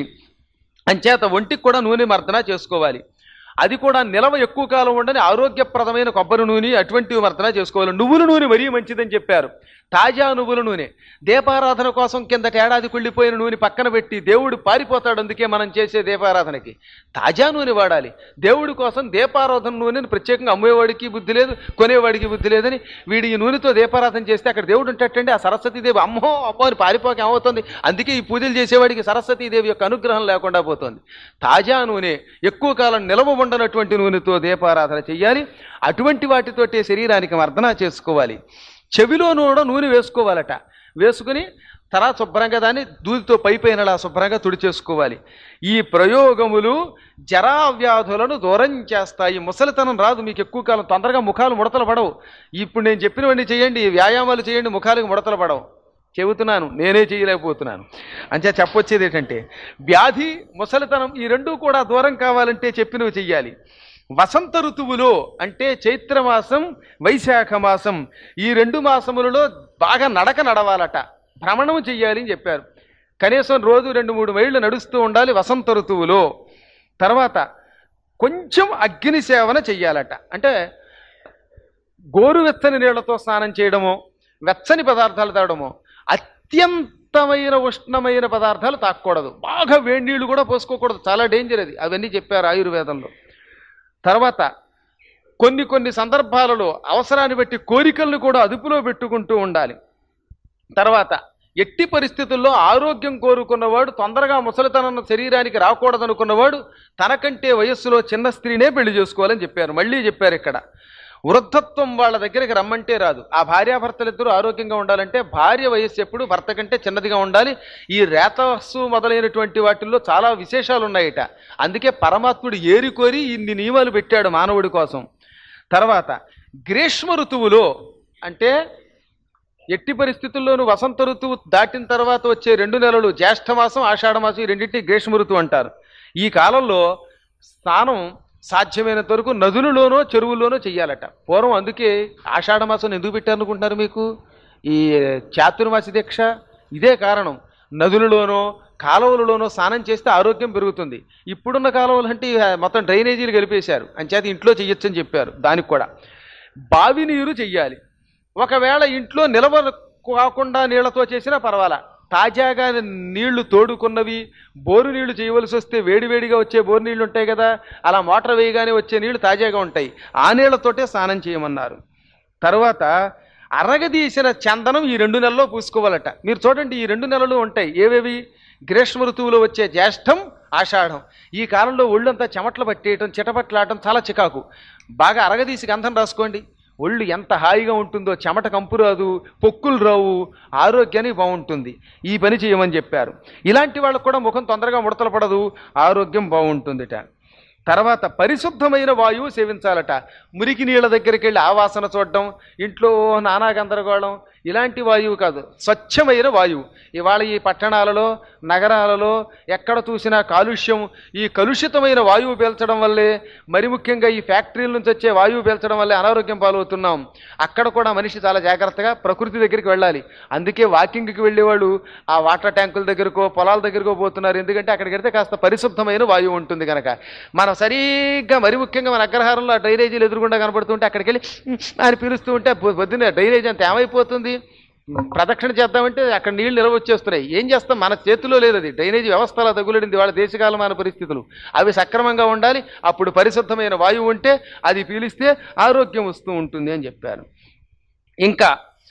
అంచేత ఒంటికి కూడా నూనె మర్దన చేసుకోవాలి అది కూడా నిలవ ఎక్కువ కాలం ఉండని ఆరోగ్యప్రదమైన కొబ్బరి నూనె అటువంటివి మర్దన చేసుకోవాలి నువ్వుల నూనె మరీ మంచిదని చెప్పారు తాజా నువ్వుల నూనె దీపారాధన కోసం కిందటి ఏడాది కుళ్ళిపోయిన నూనె పక్కన పెట్టి దేవుడు పారిపోతాడు అందుకే మనం చేసే దీపారాధనకి తాజా నూనె వాడాలి దేవుడి కోసం దీపారాధన నూనెని ప్రత్యేకంగా అమ్మేవాడికి బుద్ధి లేదు కొనేవాడికి బుద్ధి లేదని వీడి ఈ నూనెతో దీపారాధన చేస్తే అక్కడ దేవుడు ఉంటట్టండి ఆ సరస్వతీదేవి అమ్మో అమ్మో అని పారిపోక ఏమవుతుంది అందుకే ఈ పూజలు చేసేవాడికి సరస్వతీదేవి యొక్క అనుగ్రహం లేకుండా పోతుంది తాజా నూనె ఎక్కువ కాలం నిలవ ఉండనటువంటి నూనెతో దీపారాధన చెయ్యాలి అటువంటి వాటితోటే శరీరానికి మర్దన చేసుకోవాలి చెవిలో కూడా నూనె వేసుకోవాలట వేసుకుని తర్వాత శుభ్రంగా దాన్ని దూదితో పైపైనలా శుభ్రంగా తుడిచేసుకోవాలి ఈ ప్రయోగములు జరా వ్యాధులను దూరం చేస్తాయి ముసలితనం రాదు మీకు ఎక్కువ కాలం తొందరగా ముఖాలు ముడతలు పడవు ఇప్పుడు నేను చెప్పినవన్నీ చేయండి ఈ వ్యాయామాలు చేయండి ముఖాలకు ముడతలు పడవు చెబుతున్నాను నేనే చేయలేకపోతున్నాను అంతే చెప్పొచ్చేది ఏంటంటే వ్యాధి ముసలితనం ఈ రెండూ కూడా దూరం కావాలంటే చెప్పినవి చెయ్యాలి వసంత ఋతువులో అంటే చైత్రమాసం వైశాఖ మాసం ఈ రెండు మాసములలో బాగా నడక నడవాలట భ్రమణం చెయ్యాలి అని చెప్పారు కనీసం రోజు రెండు మూడు మైళ్ళు నడుస్తూ ఉండాలి వసంత ఋతువులో తర్వాత కొంచెం అగ్ని సేవన చెయ్యాలట అంటే గోరువెచ్చని నీళ్లతో స్నానం చేయడమో వెచ్చని పదార్థాలు తాగడమో అత్యంతమైన ఉష్ణమైన పదార్థాలు తాగకూడదు బాగా వేడి నీళ్లు కూడా పోసుకోకూడదు చాలా డేంజర్ అది అవన్నీ చెప్పారు ఆయుర్వేదంలో తర్వాత కొన్ని కొన్ని సందర్భాలలో అవసరాన్ని బట్టి కోరికలను కూడా అదుపులో పెట్టుకుంటూ ఉండాలి తర్వాత ఎట్టి పరిస్థితుల్లో ఆరోగ్యం కోరుకున్నవాడు తొందరగా ముసలితనం శరీరానికి రాకూడదనుకున్నవాడు తనకంటే వయస్సులో చిన్న స్త్రీనే పెళ్లి చేసుకోవాలని చెప్పారు మళ్ళీ చెప్పారు ఇక్కడ వృద్ధత్వం వాళ్ళ దగ్గరికి రమ్మంటే రాదు ఆ భార్యాభర్తలిద్దరూ ఆరోగ్యంగా ఉండాలంటే భార్య వయస్సు ఎప్పుడు భర్త కంటే చిన్నదిగా ఉండాలి ఈ రేతస్సు మొదలైనటువంటి వాటిల్లో చాలా విశేషాలు ఉన్నాయట అందుకే పరమాత్ముడు ఏరికోరి ఇన్ని నియమాలు పెట్టాడు మానవుడి కోసం తర్వాత గ్రీష్మ ఋతువులో అంటే ఎట్టి పరిస్థితుల్లోనూ వసంత ఋతువు దాటిన తర్వాత వచ్చే రెండు నెలలు జ్యేష్ఠమాసం ఆషాఢమాసం ఈ రెండింటిని గ్రీష్మ ఋతువు అంటారు ఈ కాలంలో స్నానం సాధ్యమైనంత వరకు నదులలోనో చెరువుల్లోనో చెయ్యాలట పూర్వం అందుకే ఆషాఢమాసం ఎందుకు పెట్టారు అనుకుంటున్నారు మీకు ఈ చాతుర్మాసి దీక్ష ఇదే కారణం నదులలోనో కాలువలలోనో స్నానం చేస్తే ఆరోగ్యం పెరుగుతుంది ఇప్పుడున్న కాలువలు అంటే ఇక మొత్తం డ్రైనేజీలు కలిపేశారు అంచేత ఇంట్లో చెయ్యొచ్చని చెప్పారు దానికి కూడా బావి నీరు చెయ్యాలి ఒకవేళ ఇంట్లో నిలవ కాకుండా నీళ్లతో చేసినా పర్వాలా తాజాగా నీళ్లు తోడుకున్నవి బోరు నీళ్లు చేయవలసి వస్తే వేడివేడిగా వచ్చే బోరు నీళ్లు ఉంటాయి కదా అలా మోటార్ వేయగానే వచ్చే నీళ్లు తాజాగా ఉంటాయి ఆ నీళ్లతోటే స్నానం చేయమన్నారు తర్వాత అరగదీసిన చందనం ఈ రెండు నెలల్లో పూసుకోవాలట మీరు చూడండి ఈ రెండు నెలలు ఉంటాయి ఏవేవి గ్రీష్మ ఋతువులో వచ్చే జ్యేష్ఠం ఆషాఢం ఈ కాలంలో ఒళ్ళంతా చెమట్లు పట్టేయటం చిటపట్లాడటం చాలా చికాకు బాగా అరగదీసి గంధం రాసుకోండి ఒళ్ళు ఎంత హాయిగా ఉంటుందో చెమట కంపు రాదు పొక్కులు రావు ఆరోగ్యానికి బాగుంటుంది ఈ పని చేయమని చెప్పారు ఇలాంటి వాళ్ళకు కూడా ముఖం తొందరగా ముడతలు పడదు ఆరోగ్యం బాగుంటుందిట తర్వాత పరిశుద్ధమైన వాయువు సేవించాలట మురికి నీళ్ళ దగ్గరికి వెళ్ళి ఆ వాసన చూడడం ఇంట్లో నానా గందరగోళం ఇలాంటి వాయువు కాదు స్వచ్ఛమైన వాయువు ఇవాళ ఈ పట్టణాలలో నగరాలలో ఎక్కడ చూసినా కాలుష్యం ఈ కలుషితమైన వాయువు పీల్చడం వల్లే మరి ముఖ్యంగా ఈ ఫ్యాక్టరీల నుంచి వచ్చే వాయువు పీల్చడం వల్లే అనారోగ్యం పాలవుతున్నాం అక్కడ కూడా మనిషి చాలా జాగ్రత్తగా ప్రకృతి దగ్గరికి వెళ్ళాలి అందుకే వాకింగ్కి వెళ్ళేవాళ్ళు ఆ వాటర్ ట్యాంకుల దగ్గరకో పొలాల దగ్గరకో పోతున్నారు ఎందుకంటే అక్కడికి వెళ్తే కాస్త పరిశుద్ధమైన వాయువు ఉంటుంది కనుక మనం సరిగ్గా మరి ముఖ్యంగా మన అగ్రహారంలో ఆ డ్రైనేజీలు ఎదురుగుండా కనబడుతుంటే అక్కడికి వెళ్ళి "ఉమ్" అని పిలుస్తూ ఉంటే పొ- పొద్దున్నే డ్రైనేజ్ అంత ఏమైపోతుంది ప్రదక్షిణ చేద్దామంటే అక్కడ నీళ్లు నిల్వ వచ్చేస్తున్నాయి ఏం చేస్తాం మన చేతిలో లేదు అది డ్రైనేజీ వ్యవస్థ అలా తగులడింది వాళ్ళ దేశకాలమైన పరిస్థితులు అవి సక్రమంగా ఉండాలి అప్పుడు పరిశుద్ధమైన వాయువు ఉంటే అది పీలిస్తే ఆరోగ్యం వస్తూ ఉంటుంది అని చెప్పారు ఇంకా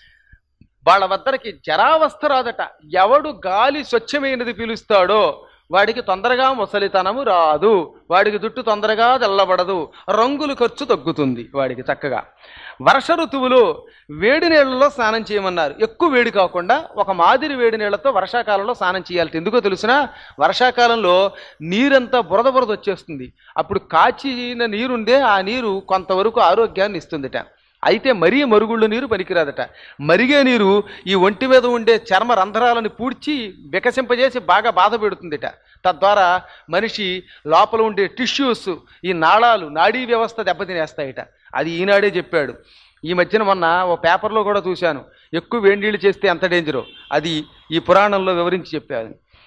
వాళ్ళ వద్దరికి జరావస్థ రాదట ఎవడు గాలి స్వచ్ఛమైనది పీలుస్తాడో వాడికి తొందరగా ముసలితనము రాదు వాడికి జుట్టు తొందరగా తెల్లబడదు రంగులు ఖర్చు తగ్గుతుంది వాడికి చక్కగా వర్ష ఋతువులో వేడి నీళ్ళలో స్నానం చేయమన్నారు ఎక్కువ వేడి కాకుండా ఒక మాదిరి వేడి నీళ్ళతో వర్షాకాలంలో స్నానం చేయాలి ఎందుకో తెలిసినా వర్షాకాలంలో నీరంతా బురద బురద వచ్చేస్తుంది అప్పుడు కాచిన నీరుందే ఆ నీరు కొంతవరకు ఆరోగ్యాన్ని ఇస్తుందిట అయితే మరీ మరుగుళ్ళ నీరు పనికిరాదట మరిగే నీరు ఈ ఒంటి మీద ఉండే చర్మ రంధ్రాలను పూడ్చి వికసింపజేసి బాగా బాధ పెడుతుందిట తద్వారా మనిషి లోపల ఉండే టిష్యూస్ ఈ నాళాలు నాడీ వ్యవస్థ దెబ్బతినేస్తాయిట అది ఈనాడే చెప్పాడు ఈ మధ్యన మొన్న ఓ పేపర్లో కూడా చూశాను ఎక్కువ వేడినీళ్ళు చేస్తే ఎంత డేంజరో అది ఈ పురాణంలో వివరించి చెప్పాను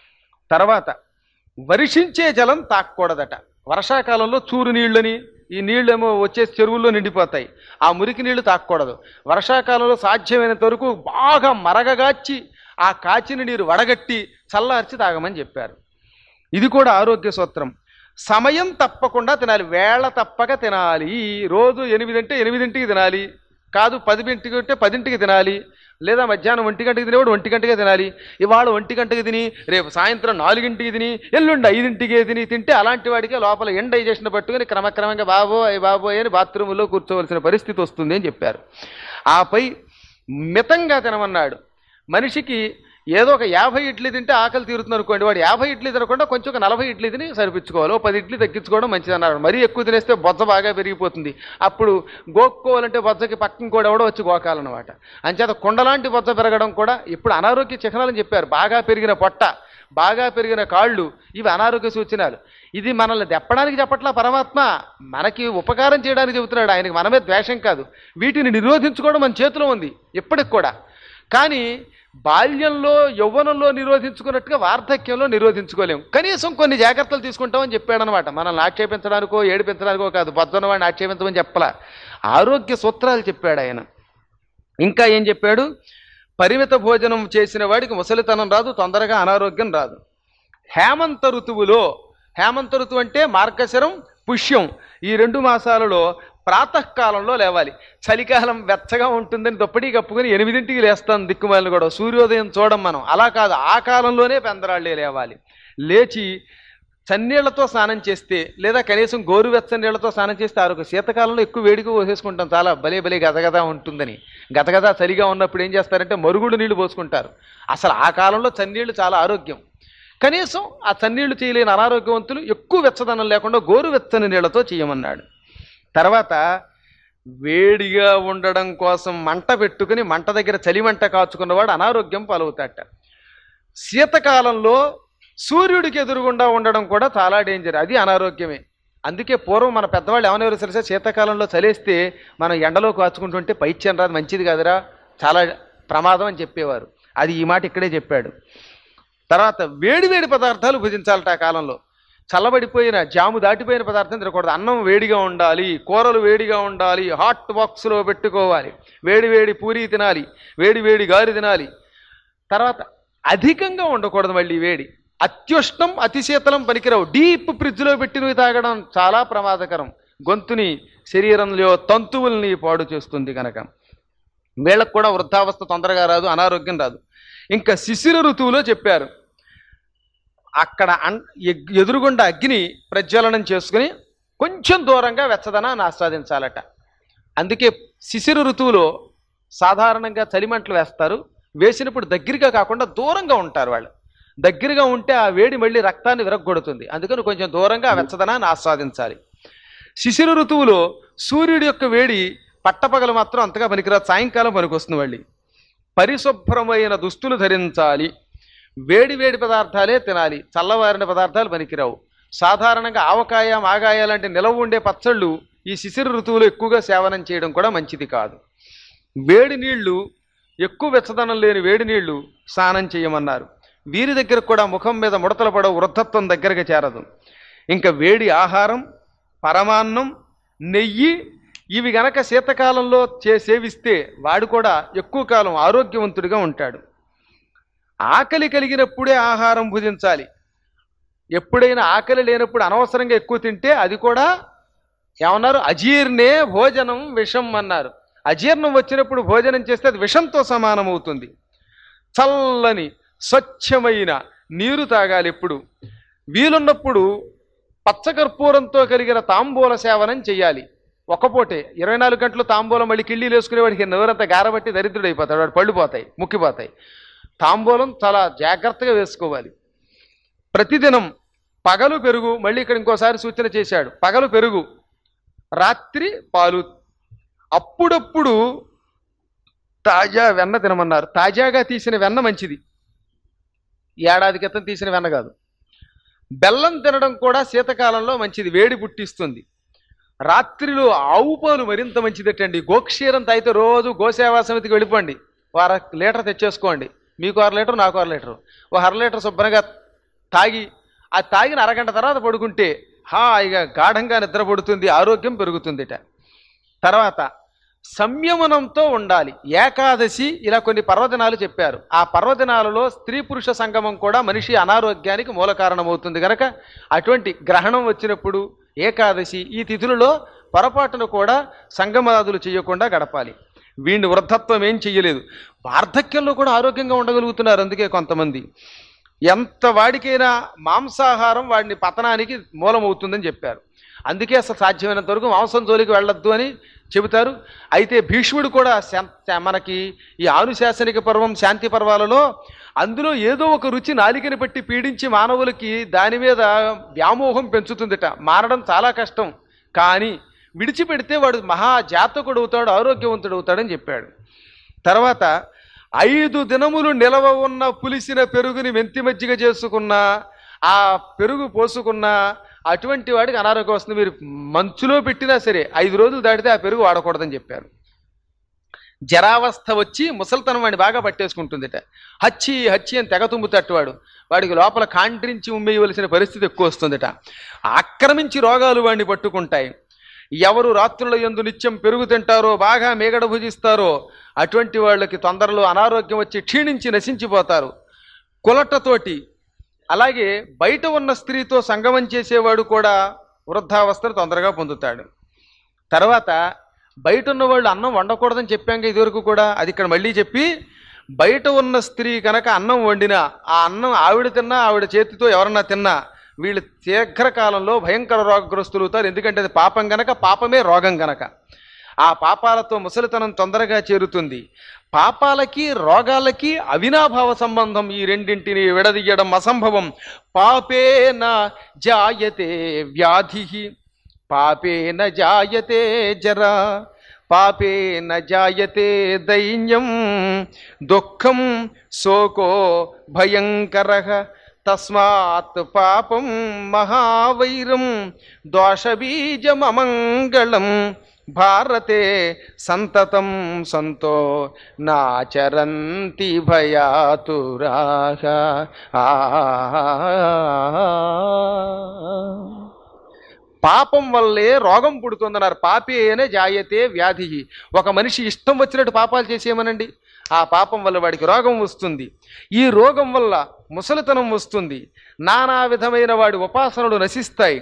తర్వాత వర్షించే జలం తాకూడదట వర్షాకాలంలో చూరు నీళ్ళని ఈ నీళ్ళేమో వచ్చేసి చెరువుల్లో నిండిపోతాయి ఆ మురికి నీళ్లు తాకూడదు వర్షాకాలంలో సాధ్యమైనంత వరకు బాగా మరగగాచి ఆ కాచిన నీరు వడగట్టి చల్లార్చి తాగమని చెప్పారు ఇది కూడా ఆరోగ్య సూత్రం సమయం తప్పకుండా తినాలి వేళ తప్పక తినాలి రోజు ఎనిమిదింటే ఎనిమిదింటికి తినాలి కాదు పదింటికి అంటే పదింటికి తినాలి లేదా మధ్యాహ్నం ఒంటి గంటకి తినేవాడు ఒంటి గంటకే తినాలి ఇవాళ ఒంటి గంటకి తిని రేపు సాయంత్రం నాలుగింటికి తిని ఎల్లుండి ఐదింటికి తిని తింటే అలాంటి వాడికే లోపల ఎండ్ డైజెషన్ పట్టుకుని క్రమక్రమంగా బాబో అయ్యి బాబోయ్ అని బాత్రూంలో కూర్చోవలసిన పరిస్థితి వస్తుంది అని చెప్పారు ఆపై మితంగా తినమన్నాడు మనిషికి ఏదో ఒక యాభై ఇడ్లీ తింటే ఆకలి తీరుతుంది అనుకోండి వాడు యాభై ఇడ్లీ తినకుండా కొంచెం ఒక నలభై ఇడ్లీ తిని సరిపించుకోవాలి ఓ పది ఇడ్లీ తగ్గించుకోవడం మంచిది అన్నారు మరీ ఎక్కువ తినేస్తే బొజ్జ బాగా పెరిగిపోతుంది అప్పుడు గోక్కోవాలంటే బొజ్జకి పక్కన కూడా ఎవడో వచ్చి గోకాలన్నమాట అంచేత కుండలాంటి బొజ్జ పెరగడం కూడా ఇప్పుడు అనారోగ్య చిహ్నాలని చెప్పారు బాగా పెరిగిన పొట్ట బాగా పెరిగిన కాళ్ళు ఇవి అనారోగ్య సూచనలు ఇది మనల్ని దెప్పడానికి చెప్పట్లా పరమాత్మ మనకి ఉపకారం చేయడానికి చెబుతున్నాడు ఆయనకి మనమే ద్వేషం కాదు వీటిని నిరోధించుకోవడం మన చేతిలో ఉంది ఇప్పటికి కూడా కానీ బాల్యంలో యవ్వనంలో నిరోధించుకున్నట్టుగా వార్ధక్యంలో నిరోధించుకోలేము కనీసం కొన్ని జాగ్రత్తలు తీసుకుంటామని చెప్పాడనమాట మనల్ని ఆక్షేపించడానికో ఏడిపించడానికో కాదు బొద్దన్న వాడిని ఆక్షేపించమని చెప్పలా ఆరోగ్య సూత్రాలు చెప్పాడు ఆయన ఇంకా ఏం చెప్పాడు పరిమిత భోజనం చేసిన వాడికి ముసలితనం రాదు తొందరగా అనారోగ్యం రాదు హేమంత ఋతువులో హేమంత ఋతువు అంటే మార్గశిరం పుష్యం ఈ రెండు మాసాలలో ప్రాతకాలంలో లేవాలి చలికాలం వెచ్చగా ఉంటుందని దుప్పటి కప్పుకొని ఎనిమిదింటికి లేస్తాం దిక్కుమాలను కూడా సూర్యోదయం చూడం మనం అలా కాదు ఆ కాలంలోనే పెందరాళ్ళే లేవాలి లేచి చన్నీళ్లతో స్నానం చేస్తే లేదా కనీసం గోరువెచ్చని నీళ్లతో స్నానం చేస్తే ఆరోగ్య శీతకాలంలో ఎక్కువ వేడిగా పోసేసుకుంటాం చాలా భలే భలే గదగదా ఉంటుందని గదగదా చలిగా ఉన్నప్పుడు ఏం చేస్తారంటే మరుగుడు నీళ్లు పోసుకుంటారు అసలు ఆ కాలంలో చన్నీళ్లు చాలా ఆరోగ్యం కనీసం ఆ చన్నీళ్లు చేయలేని అనారోగ్యవంతులు ఎక్కువ వెచ్చదనం లేకుండా గోరువెచ్చని నీళ్లతో చేయమన్నాడు తర్వాత వేడిగా ఉండడం కోసం మంట పెట్టుకుని మంట దగ్గర చలి మంట కాచుకున్నవాడు అనారోగ్యం పాలవుతాట శీతకాలంలో సూర్యుడికి ఎదురుగుండా ఉండడం కూడా చాలా డేంజర్ అది అనారోగ్యమే అందుకే పూర్వం మన పెద్దవాళ్ళు ఏమనేవారు తెలిసే శీతాకాలంలో చలేస్తే మనం ఎండలో కాచుకుంటుంటే పైత్యం రాదు మంచిది కాదురా చాలా ప్రమాదం అని చెప్పేవారు అది ఈ మాట ఇక్కడే చెప్పాడు తర్వాత వేడి వేడి పదార్థాలు భుజించాలట ఆ కాలంలో చల్లబడిపోయిన జాము దాటిపోయిన పదార్థం తినకూడదు అన్నం వేడిగా ఉండాలి కూరలు వేడిగా ఉండాలి హాట్ బాక్స్లో పెట్టుకోవాలి వేడి వేడి పూరి తినాలి వేడి వేడి గారి తినాలి తర్వాత అధికంగా ఉండకూడదు మళ్ళీ వేడి అత్యుష్ణం అతి శీతలం పనికిరావు డీప్ ఫ్రిడ్జ్లో పెట్టినవి తాగడం చాలా ప్రమాదకరం గొంతుని శరీరంలో తంతువుల్ని పాడు చేస్తుంది కనుక వీళ్ళకు కూడా వృద్ధావస్థ తొందరగా రాదు అనారోగ్యం రాదు ఇంకా శిశిర ఋతువులో చెప్పారు అక్కడ అన్ ఎగ్- ఎదురుగుండా అగ్ని ప్రజ్వలనం చేసుకుని కొంచెం దూరంగా వెచ్చదనాన్ని ఆస్వాదించాలట అందుకే శిశిర ఋతువులో సాధారణంగా చలిమంటలు వేస్తారు వేసినప్పుడు దగ్గరగా కాకుండా దూరంగా ఉంటారు వాళ్ళు దగ్గరగా ఉంటే ఆ వేడి మళ్ళీ రక్తాన్ని విరగొడుతుంది అందుకని కొంచెం దూరంగా ఆ వెచ్చదనాన్ని ఆస్వాదించాలి శిశిర ఋతువులో సూర్యుడి యొక్క వేడి పట్టపగలు మాత్రం అంతగా పనికిరాదు సాయంకాలం పనికొస్తుంది మళ్ళీ పరిశుభ్రమైన దుస్తులు ధరించాలి వేడి వేడి పదార్థాలే తినాలి చల్లవారిన పదార్థాలు పనికిరావు సాధారణంగా ఆవకాయ మాగాయ లాంటి నిలవ ఉండే పచ్చళ్ళు ఈ శిశిర ఋతువులో ఎక్కువగా సేవనం చేయడం కూడా మంచిది కాదు వేడి నీళ్లు ఎక్కువ వెచ్చదనం లేని వేడి నీళ్లు స్నానం చేయమన్నారు వీరి దగ్గర కూడా ముఖం మీద ముడతలు పడవ వృద్ధత్వం దగ్గరకు చేరదు ఇంకా వేడి ఆహారం పరమాన్నం నెయ్యి ఇవి గనక శీతకాలంలో చే సేవిస్తే వాడు కూడా ఎక్కువ కాలం ఆరోగ్యవంతుడిగా ఉంటాడు ఆకలి కలిగినప్పుడే ఆహారం భుజించాలి ఎప్పుడైనా ఆకలి లేనప్పుడు అనవసరంగా ఎక్కువ తింటే అది కూడా ఏమన్నారు అజీర్ణే భోజనం విషం అన్నారు అజీర్ణం వచ్చినప్పుడు భోజనం చేస్తే అది విషంతో సమానం అవుతుంది చల్లని స్వచ్ఛమైన నీరు తాగాలి ఎప్పుడు వీలున్నప్పుడు పచ్చకర్పూరంతో కలిగిన తాంబూల సేవనం చెయ్యాలి ఒక్కపోటే ఇరవై నాలుగు గంటలు తాంబూలం మళ్ళీ కిళ్ళీలు వేసుకునే వాడికి నోరంతా గారబట్టి దరిద్రుడు అయిపోతాడు వాడు పళ్ళు పోతాయి ముక్కిపోతాయి తాంబూలం చాలా జాగ్రత్తగా వేసుకోవాలి ప్రతిదినం పగలు పెరుగు మళ్ళీ ఇక్కడ ఇంకోసారి సూచన చేశాడు పగలు పెరుగు రాత్రి పాలు అప్పుడప్పుడు తాజా వెన్న తినమన్నారు తాజాగా తీసిన వెన్న మంచిది ఏడాది క్రితం తీసిన వెన్న కాదు బెల్లం తినడం కూడా శీతకాలంలో మంచిది వేడి పుట్టిస్తుంది రాత్రిలో ఆవు పాలు మరింత మంచిదటండి గోక్షీరం తాగితే రోజు గోసేవా సమితికి వెళ్ళిపోండి వార లీటర్ తెచ్చేసుకోండి మీకు అర లీటర్ నాకు అర లీటర్ ఓ అర లీటర్ శుభ్రంగా తాగి ఆ తాగిన అరగంట తర్వాత పడుకుంటే హాయిగా గాఢంగా నిద్ర పడుతుంది ఆరోగ్యం పెరుగుతుందిట తర్వాత సంయమనంతో ఉండాలి ఏకాదశి ఇలా కొన్ని పర్వదినాలు చెప్పారు ఆ పర్వదినాలలో స్త్రీ పురుష సంగమం కూడా మనిషి అనారోగ్యానికి మూల కారణమవుతుంది కనుక అటువంటి గ్రహణం వచ్చినప్పుడు ఏకాదశి ఈ తిథులలో పొరపాటున కూడా సంగమాదులు చేయకుండా గడపాలి వీడిని వృద్ధత్వం ఏం చెయ్యలేదు వార్ధక్యంలో కూడా ఆరోగ్యంగా ఉండగలుగుతున్నారు అందుకే కొంతమంది ఎంత వాడికైనా మాంసాహారం వాడిని పతనానికి మూలమవుతుందని చెప్పారు అందుకే అసలు సాధ్యమైనంత వరకు మాంసం జోలికి వెళ్ళొద్దు అని చెబుతారు అయితే భీష్ముడు కూడా శాం- మనకి ఈ ఆనుశాసనిక పర్వం శాంతి పర్వాలలో అందులో ఏదో ఒక రుచి నాలికని పట్టి పీడించి మానవులకి దాని మీద వ్యామోహం పెంచుతుందిట మారడం చాలా కష్టం కానీ విడిచిపెడితే వాడు మహా జాతకుడు అవుతాడు ఆరోగ్యవంతుడు అవుతాడని చెప్పాడు తర్వాత ఐదు దినములు నిలవ ఉన్న పులిసిన పెరుగుని మెంతి మజ్జిగ చేసుకున్న ఆ పెరుగు పోసుకున్న అటువంటి వాడికి అనారోగ్యం వస్తుంది మీరు మంచులో పెట్టినా సరే ఐదు రోజులు దాటితే ఆ పెరుగు వాడకూడదని చెప్పారు జరావస్థ వచ్చి ముసల్తనం వాడిని బాగా పట్టేసుకుంటుందిట హచ్చి హచ్చి అని తెగ తుమ్ముతట్టువాడు వాడికి లోపల కాండ్రించి ఉమ్మేయవలసిన పరిస్థితి ఎక్కువ వస్తుందిట ఆక్రమించి రోగాలు వాడిని పట్టుకుంటాయి ఎవరు రాత్రుల యందు నిత్యం పెరుగు తింటారో బాగా మేగడ భుజిస్తారో అటువంటి వాళ్ళకి తొందరలో అనారోగ్యం వచ్చి క్షీణించి నశించిపోతారు కులటతోటి అలాగే బయట ఉన్న స్త్రీతో సంగమం చేసేవాడు కూడా వృద్ధావస్థను తొందరగా పొందుతాడు తర్వాత బయట ఉన్న వాళ్ళు అన్నం వండకూడదని చెప్పాక ఇదివరకు కూడా అది ఇక్కడ మళ్ళీ చెప్పి బయట ఉన్న స్త్రీ కనుక అన్నం వండినా ఆ అన్నం ఆవిడ తిన్నా ఆవిడ చేతితో ఎవరన్నా తిన్నా వీళ్ళు శీఘ్రకాలంలో భయంకర రోగగ్రస్తులు అవుతారు ఎందుకంటే అది పాపం గనక పాపమే రోగం గనక ఆ పాపాలతో ముసలితనం తొందరగా చేరుతుంది పాపాలకి రోగాలకి అవినాభావ సంబంధం ఈ రెండింటిని విడదీయడం అసంభవం పాపేన జాయతే వ్యాధి పాపేన జాయతే జరా పాపేన జాయతే దైన్యం దుఃఖం శోకో భయంకర తస్మాత్ పాపం మహావైరం దోషబీజమమంగళం భారతే సంతతం సంతో నాచరంతి భయాతురాహ పాపం వల్లే రోగం పుడుతుందన్నారు పాపి అనే జాయతే వ్యాధి ఒక మనిషి ఇష్టం వచ్చినట్టు పాపాలు చేసేయమనండి ఆ పాపం వల్ల వాడికి రోగం వస్తుంది ఈ రోగం వల్ల ముసలితనం వస్తుంది నానా విధమైన వాడి ఉపాసనలు నశిస్తాయి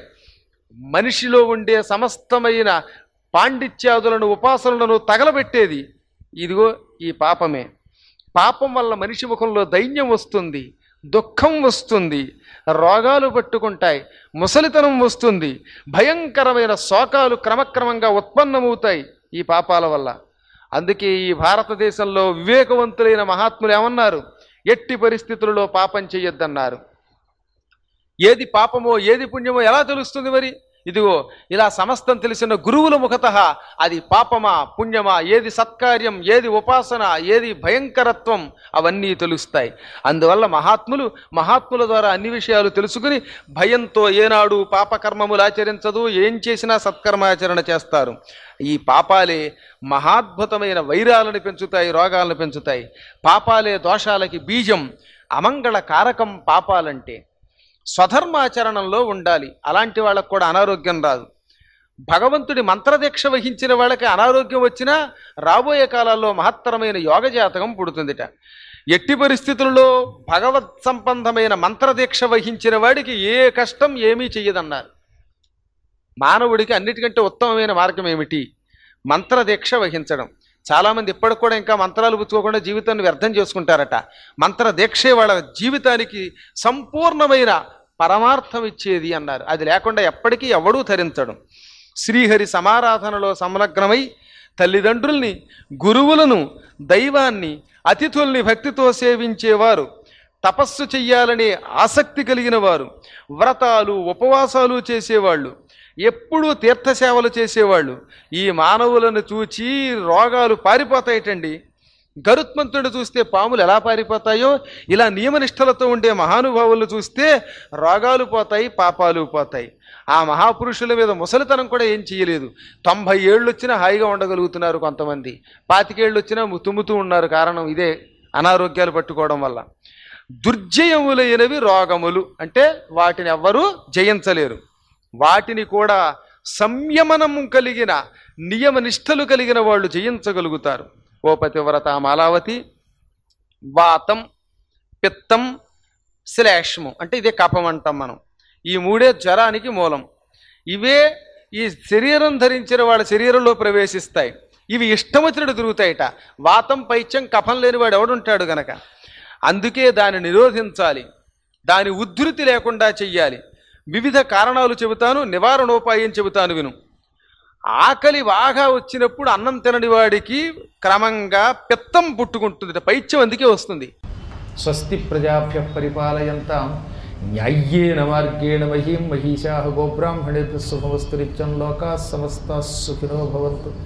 మనిషిలో ఉండే సమస్తమైన పాండిత్యాదులను ఉపాసనలను తగలబెట్టేది ఇదిగో ఈ పాపమే పాపం వల్ల మనిషి ముఖంలో దైన్యం వస్తుంది దుఃఖం వస్తుంది రోగాలు పట్టుకుంటాయి ముసలితనం వస్తుంది భయంకరమైన శోకాలు క్రమక్రమంగా ఉత్పన్నమవుతాయి ఈ పాపాల వల్ల అందుకే ఈ భారతదేశంలో వివేకవంతులైన మహాత్ములు ఏమన్నారు ఎట్టి పరిస్థితులలో పాపం చెయ్యొద్దన్నారు ఏది పాపమో ఏది పుణ్యమో ఎలా తెలుస్తుంది మరి ఇదిగో ఇలా సమస్తం తెలిసిన గురువుల ముఖత అది పాపమా పుణ్యమా ఏది సత్కార్యం ఏది ఉపాసన ఏది భయంకరత్వం అవన్నీ తెలుస్తాయి అందువల్ల మహాత్ములు మహాత్ముల ద్వారా అన్ని విషయాలు తెలుసుకుని భయంతో ఏనాడు పాపకర్మములు ఆచరించదు ఏం చేసినా సత్కర్మాచరణ చేస్తారు ఈ పాపాలే మహాద్భుతమైన వైరాలను పెంచుతాయి రోగాలను పెంచుతాయి పాపాలే దోషాలకి బీజం అమంగళ కారకం పాపాలంటే స్వధర్మాచరణంలో ఉండాలి అలాంటి వాళ్ళకు కూడా అనారోగ్యం రాదు భగవంతుడి మంత్రదీక్ష వహించిన వాళ్ళకి అనారోగ్యం వచ్చినా రాబోయే కాలాల్లో మహత్తరమైన యోగ జాతకం పుడుతుందిట ఎట్టి పరిస్థితుల్లో భగవత్ సంబంధమైన మంత్రదీక్ష వహించిన వాడికి ఏ కష్టం ఏమీ చెయ్యదన్నారు మానవుడికి అన్నిటికంటే ఉత్తమమైన మార్గం ఏమిటి మంత్రదీక్ష వహించడం చాలామంది ఇప్పటికి కూడా ఇంకా మంత్రాలు పుచ్చుకోకుండా జీవితాన్ని వ్యర్థం చేసుకుంటారట మంత్ర దీక్షే వాళ్ళ జీవితానికి సంపూర్ణమైన పరమార్థం ఇచ్చేది అన్నారు అది లేకుండా ఎప్పటికీ ఎవడూ ధరించడం శ్రీహరి సమారాధనలో సంలగ్నమై తల్లిదండ్రుల్ని గురువులను దైవాన్ని అతిథుల్ని భక్తితో సేవించేవారు తపస్సు చెయ్యాలనే ఆసక్తి కలిగిన వారు వ్రతాలు ఉపవాసాలు చేసేవాళ్ళు ఎప్పుడూ తీర్థసేవలు చేసేవాళ్ళు ఈ మానవులను చూచి రోగాలు పారిపోతాయిటండి గరుత్మంతుడు చూస్తే పాములు ఎలా పారిపోతాయో ఇలా నియమనిష్టలతో ఉండే మహానుభావులు చూస్తే రోగాలు పోతాయి పాపాలు పోతాయి ఆ మహాపురుషుల మీద ముసలితనం కూడా ఏం చేయలేదు తొంభై ఏళ్ళు వచ్చినా హాయిగా ఉండగలుగుతున్నారు కొంతమంది పాతికేళ్ళు వచ్చినా తుమ్ముతూ ఉన్నారు కారణం ఇదే అనారోగ్యాలు పట్టుకోవడం వల్ల దుర్జయములైనవి రోగములు అంటే వాటిని ఎవ్వరూ జయించలేరు వాటిని కూడా సంయమనము కలిగిన నియమ నిష్టలు కలిగిన వాళ్ళు జయించగలుగుతారు ఓ పతివ్రత మాలావతి వాతం పిత్తం శ్లేష్ము అంటే ఇదే కఫం అంటాం మనం ఈ మూడే జ్వరానికి మూలం ఇవే ఈ శరీరం ధరించిన వాళ్ళ శరీరంలో ప్రవేశిస్తాయి ఇవి ఇష్టం వచ్చినట్టు తిరుగుతాయిట వాతం పైత్యం కఫం లేని వాడు ఎవడుంటాడు గనక అందుకే దాన్ని నిరోధించాలి దాని ఉద్ధృతి లేకుండా చెయ్యాలి వివిధ కారణాలు చెబుతాను నివారణోపాయం చెబుతాను విను ఆకలి బాగా వచ్చినప్పుడు అన్నం తినని వాడికి క్రమంగా పిత్తం పుట్టుకుంటుంది పైత్యం అందుకే వస్తుంది స్వస్తి ప్రజాభ్య పరిపాలయంతాం న్యాయ్యేన మార్గేణ మహీం మహిషా గోబ్రాహ్మణేభ్య శుభమస్తు నిత్యం లోకా సమస్త సుఖినో భవంతు